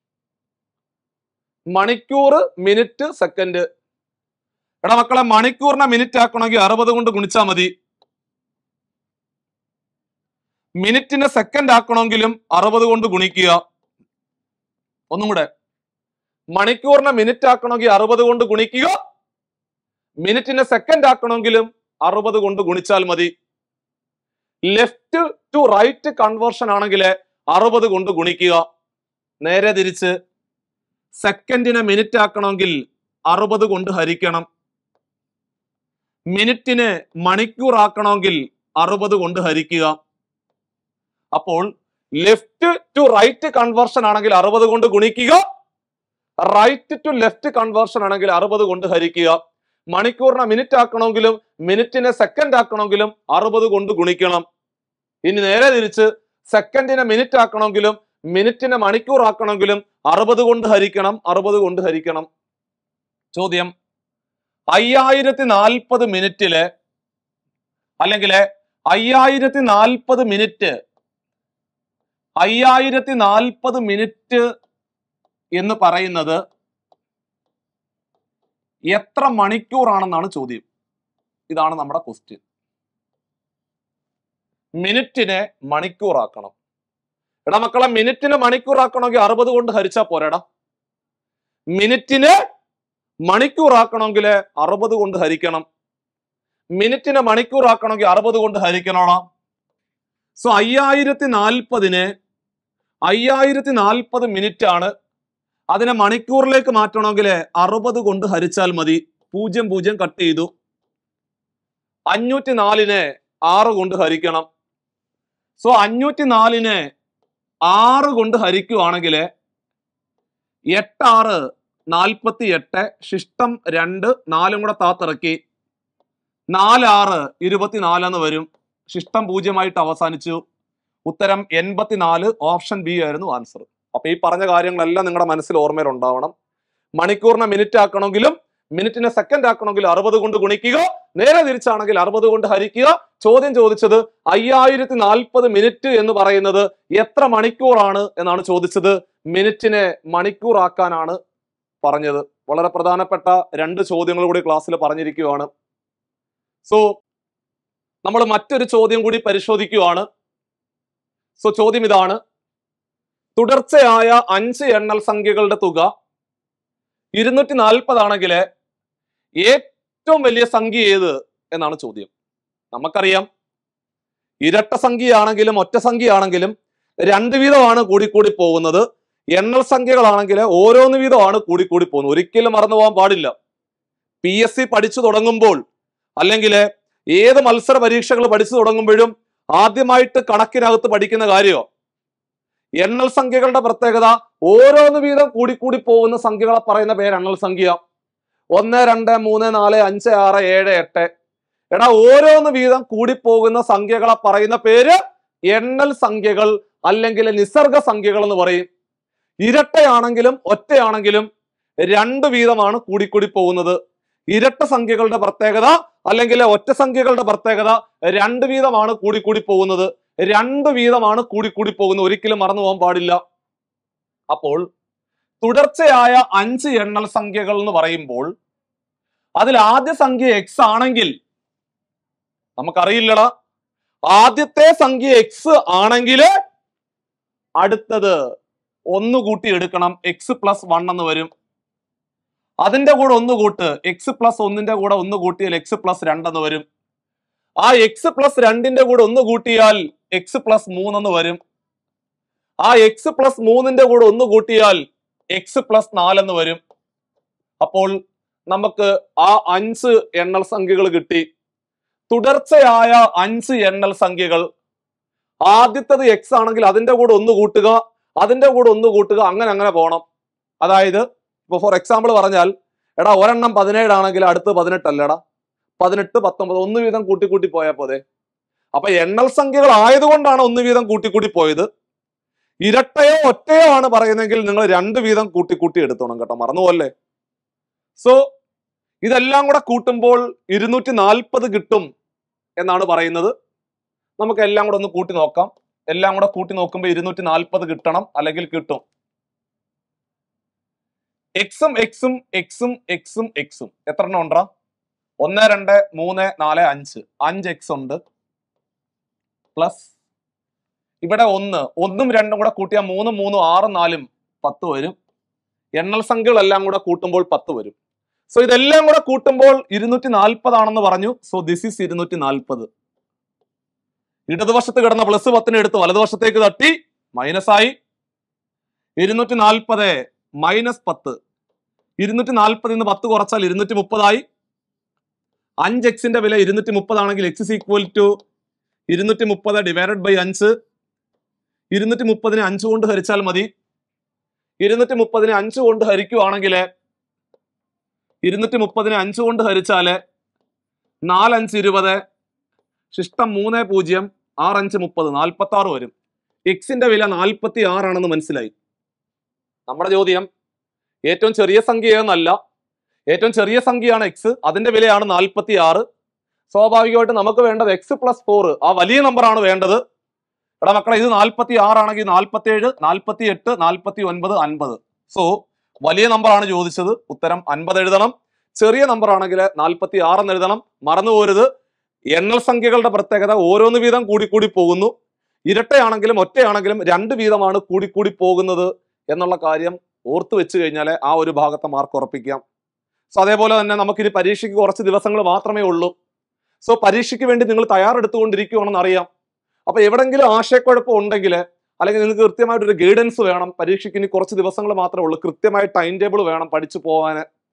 മണിക്കൂർ മിനിറ്റ് സെക്കൻഡ് എടാ മക്കളെ മണിക്കൂറിനെ മിനിറ്റ് ആക്കണമെങ്കിൽ അറുപത് കൊണ്ട് ഗുണിച്ചാൽ മതി മിനിറ്റിനെ സെക്കൻഡ് ആക്കണമെങ്കിലും അറുപത് കൊണ്ട് ഗുണിക്കുക ഒന്നും കൂടെ മണിക്കൂറിനെ മിനിറ്റ് ആക്കണമെങ്കിൽ അറുപത് കൊണ്ട് ഗുണിക്കുക മിനിറ്റിനെ സെക്കൻഡ് ആക്കണമെങ്കിലും അറുപത് കൊണ്ട് ഗുണിച്ചാൽ മതി ലെഫ്റ്റ് ടു റൈറ്റ് കൺവേർഷൻ ആണെങ്കിൽ അറുപത് കൊണ്ട് ഗുണിക്കുക നേരെ തിരിച്ച് സെക്കൻഡിനെ മിനിറ്റ് ആക്കണമെങ്കിൽ അറുപത് കൊണ്ട് ഹരിക്കണം മിനിറ്റിനെ മണിക്കൂർ ആക്കണമെങ്കിൽ അറുപത് കൊണ്ട് ഹരിക്കുക അപ്പോൾ ലെഫ്റ്റ് ടു റൈറ്റ് കൺവേർഷൻ ആണെങ്കിൽ അറുപത് കൊണ്ട് ഗുണിക്കുക റൈറ്റ് ടു ലെഫ്റ്റ് കൺവേർഷൻ ആണെങ്കിൽ അറുപത് കൊണ്ട് ഹരിക്കുക മണിക്കൂറിനെ മിനിറ്റ് ആക്കണമെങ്കിലും മിനിറ്റിനെ സെക്കൻഡ് ആക്കണമെങ്കിലും അറുപത് കൊണ്ട് ഗുണിക്കണം ഇനി നേരെ തിരിച്ച് സെക്കൻഡിനെ മിനിറ്റ് ആക്കണമെങ്കിലും മിനിറ്റിനെ മണിക്കൂർ ആക്കണമെങ്കിലും അറുപത് കൊണ്ട് ഹരിക്കണം അറുപത് കൊണ്ട് ഹരിക്കണം ചോദ്യം അയ്യായിരത്തി നാൽപ്പത് മിനിറ്റില് അല്ലെങ്കിൽ അയ്യായിരത്തി നാൽപ്പത് മിനിറ്റ് അയ്യായിരത്തി നാൽപ്പത് മിനിറ്റ് എന്ന് പറയുന്നത് എത്ര മണിക്കൂറാണെന്നാണ് ചോദ്യം ഇതാണ് നമ്മുടെ ക്വസ്റ്റ്യൻ മിനിറ്റിനെ മണിക്കൂറാക്കണം എടാ മക്കളെ മിനിറ്റിനെ മണിക്കൂറാക്കണമെങ്കിൽ അറുപത് കൊണ്ട് ഹരിച്ചാ പോരാടാ മിനിറ്റിനെ മണിക്കൂറാക്കണമെങ്കിൽ അറുപത് കൊണ്ട് ഹരിക്കണം മിനിറ്റിനെ മണിക്കൂറാക്കണമെങ്കിൽ അറുപത് കൊണ്ട് ഹരിക്കണോടാ സോ അയ്യായിരത്തി നാൽപ്പതിന് അയ്യായിരത്തി നാൽപ്പത് മിനിറ്റ് ആണ് അതിനെ മണിക്കൂറിലേക്ക് മാറ്റണമെങ്കിൽ അറുപത് കൊണ്ട് ഹരിച്ചാൽ മതി പൂജ്യം പൂജ്യം കട്ട് ചെയ്തു അഞ്ഞൂറ്റി നാലിനെ ആറ് കൊണ്ട് ഹരിക്കണം സോ അഞ്ഞൂറ്റി നാലിനെ ആറ് കൊണ്ട് ഹരിക്കുവാണെങ്കിൽ എട്ടാറ് നാൽപ്പത്തി എട്ട് ശിഷ്ടം രണ്ട് നാലും കൂടെ താത്തിറക്കി നാലാറ് ഇരുപത്തിനാലെന്ന് വരും ശിഷ്ടം പൂജ്യമായിട്ട് അവസാനിച്ചു ഉത്തരം എൺപത്തിനാല് ഓപ്ഷൻ ബി ആയിരുന്നു ആൻസർ അപ്പൊ ഈ പറഞ്ഞ കാര്യങ്ങളെല്ലാം നിങ്ങളുടെ മനസ്സിൽ ഓർമ്മയിൽ ഉണ്ടാവണം മണിക്കൂറിനെ മിനിറ്റ് ആക്കണമെങ്കിലും മിനിറ്റിനെ സെക്കൻഡ് ആക്കണമെങ്കിൽ അറുപത് കൊണ്ട് ഗുണിക്കുക നേരെ തിരിച്ചാണെങ്കിൽ അറുപത് കൊണ്ട് ഹരിക്കുക ചോദ്യം ചോദിച്ചത് അയ്യായിരത്തി നാൽപ്പത് മിനിറ്റ് എന്ന് പറയുന്നത് എത്ര മണിക്കൂറാണ് എന്നാണ് ചോദിച്ചത് മിനിറ്റിനെ മണിക്കൂറാക്കാനാണ് പറഞ്ഞത് വളരെ പ്രധാനപ്പെട്ട രണ്ട് ചോദ്യങ്ങൾ കൂടി ക്ലാസ്സിൽ പറഞ്ഞിരിക്കുകയാണ് സോ നമ്മൾ മറ്റൊരു ചോദ്യം കൂടി പരിശോധിക്കുകയാണ് സോ ചോദ്യം ഇതാണ് തുടർച്ചയായ അഞ്ച് എണ്ണൽ സംഖ്യകളുടെ തുക ഇരുന്നൂറ്റി നാൽപ്പതാണെങ്കിൽ ഏറ്റവും വലിയ സംഖ്യ ഏത് എന്നാണ് ചോദ്യം നമുക്കറിയാം ഇരട്ട സംഖ്യയാണെങ്കിലും ഒറ്റ സംഖ്യയാണെങ്കിലും രണ്ട് വീതമാണ് കൂടിക്കൂടി പോകുന്നത് എണ്ണൽ സംഖ്യകളാണെങ്കിൽ ഓരോന്ന് വീതമാണ് കൂടിക്കൂടി പോകുന്നത് ഒരിക്കലും മറന്നു പോകാൻ പാടില്ല പി എസ് സി പഠിച്ചു തുടങ്ങുമ്പോൾ അല്ലെങ്കിൽ ഏത് മത്സര പരീക്ഷകൾ പഠിച്ചു തുടങ്ങുമ്പോഴും ആദ്യമായിട്ട് കണക്കിനകത്ത് പഠിക്കുന്ന കാര്യമോ എണ്ണൽ സംഖ്യകളുടെ പ്രത്യേകത ഓരോന്ന് വീതം കൂടിക്കൂടി പോകുന്ന സംഖ്യകളെ പറയുന്ന പേര് എണ്ണൽ സംഖ്യ ഒന്ന് രണ്ട് മൂന്ന് നാല് അഞ്ച് ആറ് ഏഴ് എട്ട് എടാ ഓരോന്ന് വീതം കൂടിപ്പോകുന്ന സംഖ്യകളെ പറയുന്ന പേര് എണ്ണൽ സംഖ്യകൾ അല്ലെങ്കിൽ നിസർഗ സംഖ്യകൾ എന്ന് പറയും ഇരട്ടയാണെങ്കിലും ഒറ്റയാണെങ്കിലും രണ്ട് വീതമാണ് കൂടിക്കൂടി പോകുന്നത് ഇരട്ട സംഖ്യകളുടെ പ്രത്യേകത അല്ലെങ്കിൽ ഒറ്റ സംഖ്യകളുടെ പ്രത്യേകത രണ്ട് വീതമാണ് കൂടിക്കൂടി പോകുന്നത് രണ്ട് വീതമാണ് കൂടിക്കൂടി പോകുന്നത് ഒരിക്കലും മറന്നു പോകാൻ പാടില്ല അപ്പോൾ തുടർച്ചയായ അഞ്ച് എണ്ണൽ സംഖ്യകൾ എന്ന് പറയുമ്പോൾ അതിൽ ആദ്യ സംഖ്യ എക്സ് ആണെങ്കിൽ നമുക്കറിയില്ലടാ ആദ്യത്തെ സംഖ്യ എക്സ് ആണെങ്കിൽ അടുത്തത് ഒന്ന് കൂട്ടി എടുക്കണം എക്സ് പ്ലസ് വൺ എന്ന് വരും അതിന്റെ കൂടെ ഒന്ന് കൂട്ട് എക്സ് പ്ലസ് ഒന്നിന്റെ കൂടെ ഒന്ന് കൂട്ടിയാൽ എക്സ് പ്ലസ് രണ്ടെന്ന് വരും ആ എക്സ് പ്ലസ് രണ്ടിന്റെ കൂടെ ഒന്ന് കൂട്ടിയാൽ എക്സ് പ്ലസ് മൂന്നെന്ന് വരും ആ എക്സ് പ്ലസ് മൂന്നിന്റെ കൂടെ ഒന്ന് കൂട്ടിയാൽ എക്സ് പ്ലസ് നാലെന്ന് വരും അപ്പോൾ നമുക്ക് ആ അഞ്ച് എണ്ണൽ സംഖ്യകൾ കിട്ടി തുടർച്ചയായ അഞ്ച് എണ്ണൽ സംഖ്യകൾ ആദ്യത്തത് എക്സ് ആണെങ്കിൽ അതിന്റെ കൂടെ ഒന്ന് കൂട്ടുക അതിന്റെ കൂടെ ഒന്ന് കൂട്ടുക അങ്ങനെ അങ്ങനെ പോകണം അതായത് ഇപ്പൊ ഫോർ എക്സാമ്പിൾ പറഞ്ഞാൽ എടാ ഒരെണ്ണം പതിനേഴാണെങ്കിൽ അടുത്ത് പതിനെട്ടല്ലടാ പതിനെട്ട് പത്തൊമ്പത് ഒന്ന് വീതം കൂട്ടി കൂട്ടി പോയാൽ പോതെ അപ്പൊ എണ്ണൽ സംഖ്യകൾ ആയതുകൊണ്ടാണ് ഒന്ന് വീതം കൂട്ടി കൂട്ടി പോയത് ഇരട്ടയോ ഒറ്റയോ ആണ് പറയുന്നതെങ്കിൽ നിങ്ങൾ രണ്ട് വീതം കൂട്ടി കൂട്ടി എടുത്തോണം കേട്ടോ മറന്നുപോലെ സോ ഇതെല്ലാം കൂടെ കൂട്ടുമ്പോൾ ഇരുന്നൂറ്റി നാൽപ്പത് കിട്ടും എന്നാണ് പറയുന്നത് നമുക്ക് എല്ലാം കൂടെ ഒന്ന് കൂട്ടി നോക്കാം എല്ലാം കൂടെ കൂട്ടി നോക്കുമ്പോൾ ഇരുന്നൂറ്റി നാൽപ്പത് കിട്ടണം അല്ലെങ്കിൽ കിട്ടും എക്സും എക്സും എക്സും എക്സും എക്സും എത്ര എണ്ണം ഉണ്ടാ ഒന്ന് രണ്ട് മൂന്ന് നാല് അഞ്ച് അഞ്ച് എക്സ് ഉണ്ട് പ്ലസ് ഇവിടെ ഒന്ന് ഒന്നും രണ്ടും കൂടെ കൂട്ടിയാൽ മൂന്നും മൂന്നും ആറും നാലും പത്ത് വരും എണ്ണൽ സംഖ്യകളെല്ലാം കൂടെ കൂട്ടുമ്പോൾ പത്ത് വരും സോ ഇതെല്ലാം കൂടെ കൂട്ടുമ്പോൾ ഇരുന്നൂറ്റി നാൽപ്പതാണെന്ന് പറഞ്ഞു സോ ദിസ് ഈസ് ഇരുന്നൂറ്റി നാൽപ്പത് ഇടതുവശത്ത് കിടന്ന പ്ലസ് പത്തിനെ എടുത്ത് വലതുവശത്തേക്ക് തട്ടി മൈനസ് ആയി ഇരുന്നൂറ്റി നാൽപ്പത് മൈനസ് പത്ത് ഇരുന്നൂറ്റി നാൽപ്പതിൽ നിന്ന് പത്ത് കുറച്ചാൽ ഇരുന്നൂറ്റി മുപ്പതായി അഞ്ച് എക്സിന്റെ വില ഇരുന്നൂറ്റി മുപ്പതാണെങ്കിൽ എക്സ് ഇസ് ഈക്വൽ ടു ഇരുന്നൂറ്റി മുപ്പത് ഡിവൈഡഡ് ബൈ അഞ്ച് ഇരുന്നൂറ്റി മുപ്പതിനെ അഞ്ച് കൊണ്ട് ഹരിച്ചാൽ മതി ഇരുന്നൂറ്റി മുപ്പതിനെ അഞ്ച് കൊണ്ട് ഹരിക്കുവാണെങ്കിൽ ഇരുന്നൂറ്റി മുപ്പതിനെ അഞ്ച് കൊണ്ട് ഹരിച്ചാല് നാലഞ്ച് ഇരുപത് ശിഷ്ടം മൂന്ന് പൂജ്യം ആറഞ്ച് മുപ്പത് നാൽപ്പത്തി ആറ് വരും എക്സിന്റെ വില നാൽപ്പത്തി ആറാണെന്ന് മനസ്സിലായി നമ്മുടെ ചോദ്യം ഏറ്റവും ചെറിയ സംഖ്യ ഏതെന്നല്ല ഏറ്റവും ചെറിയ സംഖ്യയാണ് എക്സ് അതിന്റെ വിലയാണ് നാൽപ്പത്തി ആറ് സ്വാഭാവികമായിട്ട് നമുക്ക് വേണ്ടത് എക്സ് പ്ലസ് ഫോർ ആ വലിയ നമ്പറാണ് വേണ്ടത് എടാ മക്കളെ ഇത് നാൽപ്പത്തി ആറാണെങ്കിൽ നാൽപ്പത്തി ഏഴ് നാൽപ്പത്തി എട്ട് നാൽപ്പത്തി ഒൻപത് അൻപത് സോ വലിയ നമ്പറാണ് ചോദിച്ചത് ഉത്തരം അൻപത് എഴുതണം ചെറിയ നമ്പർ ആണെങ്കിൽ നാൽപ്പത്തി ആറെന്ന് എഴുതണം മറന്നു പോരുത് എണ്ണൽ സംഖ്യകളുടെ പ്രത്യേകത ഓരോന്ന് വീതം കൂടിക്കൂടി പോകുന്നു ഇരട്ടയാണെങ്കിലും ഒറ്റയാണെങ്കിലും രണ്ട് വീതമാണ് കൂടിക്കൂടി പോകുന്നത് എന്നുള്ള കാര്യം ഓർത്തു വെച്ച് കഴിഞ്ഞാൽ ആ ഒരു ഭാഗത്തെ മാർക്ക് ഉറപ്പിക്കാം സോ അതേപോലെ തന്നെ നമുക്കിനി പരീക്ഷയ്ക്ക് കുറച്ച് ദിവസങ്ങൾ മാത്രമേ ഉള്ളൂ സോ പരീക്ഷയ്ക്ക് വേണ്ടി നിങ്ങൾ തയ്യാറെടുത്തുകൊണ്ടിരിക്കുകയാണെന്ന് അറിയാം അപ്പൊ എവിടെങ്കിലും ആശയക്കുഴപ്പം ഉണ്ടെങ്കിൽ അല്ലെങ്കിൽ നിങ്ങൾക്ക് കൃത്യമായിട്ടൊരു ഗൈഡൻസ് വേണം പരീക്ഷയ്ക്ക് ഇനി കുറച്ച് ദിവസങ്ങൾ മാത്രമേ ഉള്ളൂ കൃത്യമായ ടൈം ടേബിൾ വേണം പഠിച്ചു പോകാൻ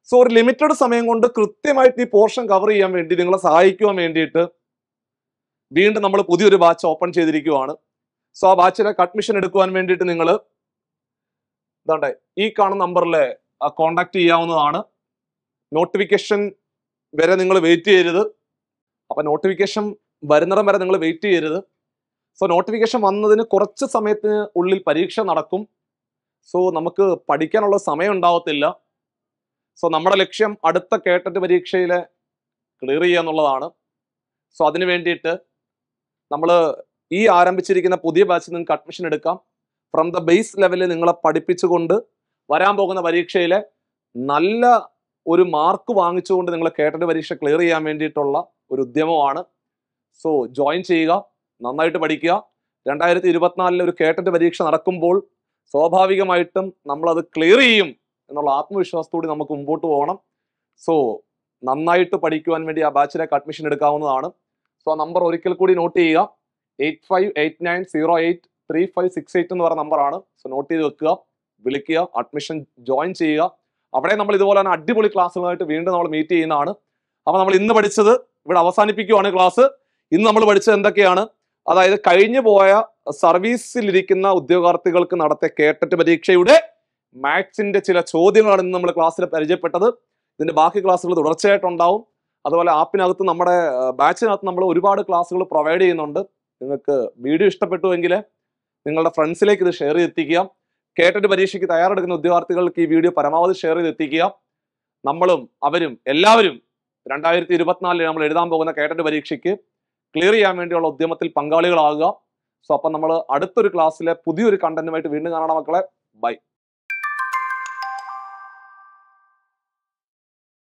സോ ഒരു ലിമിറ്റഡ് സമയം കൊണ്ട് കൃത്യമായിട്ട് ഈ പോർഷൻ കവർ ചെയ്യാൻ വേണ്ടി നിങ്ങളെ സഹായിക്കുവാൻ വേണ്ടിയിട്ട് വീണ്ടും നമ്മൾ പുതിയൊരു ബാച്ച് ഓപ്പൺ ചെയ്തിരിക്കുവാണ് സോ ആ ബാച്ചിലേക്ക് അഡ്മിഷൻ എടുക്കുവാൻ വേണ്ടിയിട്ട് നിങ്ങൾ ഇതാണ്ടെ ഈ കാണുന്ന നമ്പറിൽ കോണ്ടാക്ട് ചെയ്യാവുന്നതാണ് നോട്ടിഫിക്കേഷൻ വരെ നിങ്ങൾ വെയിറ്റ് ചെയ്യരുത് അപ്പൊ നോട്ടിഫിക്കേഷൻ വരുന്നിടം വരെ നിങ്ങൾ വെയിറ്റ് ചെയ്യരുത് സോ നോട്ടിഫിക്കേഷൻ വന്നതിന് കുറച്ച് സമയത്തിന് ഉള്ളിൽ പരീക്ഷ നടക്കും സോ നമുക്ക് പഠിക്കാനുള്ള സമയം ഉണ്ടാവത്തില്ല സോ നമ്മുടെ ലക്ഷ്യം അടുത്ത കേട്ടറ്റ് പരീക്ഷയിലെ ക്ലിയർ ചെയ്യുക എന്നുള്ളതാണ് സോ അതിന് വേണ്ടിയിട്ട് നമ്മൾ ഈ ആരംഭിച്ചിരിക്കുന്ന പുതിയ ബാച്ചിൽ നിങ്ങൾക്ക് അഡ്മിഷൻ എടുക്കാം ഫ്രം ദ ബേസ് ലെവലിൽ നിങ്ങളെ പഠിപ്പിച്ചുകൊണ്ട് വരാൻ പോകുന്ന പരീക്ഷയിലെ നല്ല ഒരു മാർക്ക് വാങ്ങിച്ചുകൊണ്ട് നിങ്ങൾ കേട്ടറ്റ് പരീക്ഷ ക്ലിയർ ചെയ്യാൻ വേണ്ടിയിട്ടുള്ള ഒരു ഉദ്യമമാണ് സോ ജോയിൻ ചെയ്യുക നന്നായിട്ട് പഠിക്കുക രണ്ടായിരത്തി ഇരുപത്തിനാലിൽ ഒരു കേട്ടറ്റ് പരീക്ഷ നടക്കുമ്പോൾ സ്വാഭാവികമായിട്ടും നമ്മളത് ക്ലിയർ ചെയ്യും എന്നുള്ള ആത്മവിശ്വാസത്തോടെ നമുക്ക് മുമ്പോട്ട് പോകണം സോ നന്നായിട്ട് പഠിക്കുവാൻ വേണ്ടി ആ ബാച്ചിലേക്ക് അഡ്മിഷൻ എടുക്കാവുന്നതാണ് സോ ആ നമ്പർ ഒരിക്കൽ കൂടി നോട്ട് ചെയ്യുക eight five eight nine zero eight three five six eight എന്ന് പറയുന്ന നമ്പറാണ് സോ നോട്ട് ചെയ്ത് വെക്കുക വിളിക്കുക അഡ്മിഷൻ ജോയിൻ ചെയ്യുക അവിടെ നമ്മൾ ഇതുപോലെ തന്നെ അടിപൊളി ക്ലാസ്സുകളായിട്ട് വീണ്ടും നമ്മൾ മീറ്റ് ചെയ്യുന്നതാണ് അപ്പൊ നമ്മൾ ഇന്ന് പഠിച്ചത് ഇവിടെ അവസാനിപ്പിക്കുവാണ് ക്ലാസ് ഇന്ന് നമ്മൾ പഠിച്ചത് എന്തൊക്കെയാണ് അതായത് കഴിഞ്ഞു പോയ സർവീസിലിരിക്കുന്ന ഉദ്യോഗാർത്ഥികൾക്ക് നടത്തിയ കേട്ടറ്റ് പരീക്ഷയുടെ മാത്സിന്റെ ചില ചോദ്യങ്ങളാണ് ഇന്ന് നമ്മൾ ക്ലാസ്സിൽ പരിചയപ്പെട്ടത് ഇതിന്റെ ബാക്കി ക്ലാസ്സുകൾ തുടർച്ചയായിട്ടുണ്ടാവും അതുപോലെ ആപ്പിനകത്ത് നമ്മുടെ ബാച്ചിനകത്ത് നമ്മൾ ഒരുപാട് ക്ലാസ്സുകൾ പ്രൊവൈഡ് ചെയ്യുന്നുണ്ട് നിങ്ങൾക്ക് വീഡിയോ ഇഷ്ടപ്പെട്ടുവെങ്കിൽ നിങ്ങളുടെ ഫ്രണ്ട്സിലേക്ക് ഇത് ഷെയർ ചെയ്തെത്തിക്കുക കേട്ടിട്ട് പരീക്ഷയ്ക്ക് തയ്യാറെടുക്കുന്ന ഉദ്യോഗാർത്ഥികൾക്ക് ഈ വീഡിയോ പരമാവധി ഷെയർ ചെയ്തെത്തിക്കുക നമ്മളും അവരും എല്ലാവരും രണ്ടായിരത്തി ഇരുപത്തിനാലിൽ നമ്മൾ എഴുതാൻ പോകുന്ന കേട്ടറ്റ് പരീക്ഷയ്ക്ക് ക്ലിയർ ചെയ്യാൻ വേണ്ടിയുള്ള ഉദ്യമത്തിൽ പങ്കാളികളാകുക സോ അപ്പം നമ്മൾ അടുത്തൊരു ക്ലാസ്സിലെ പുതിയൊരു കണ്ടന്റുമായിട്ട് വീണ്ടും കാണണം മക്കളെ ബൈ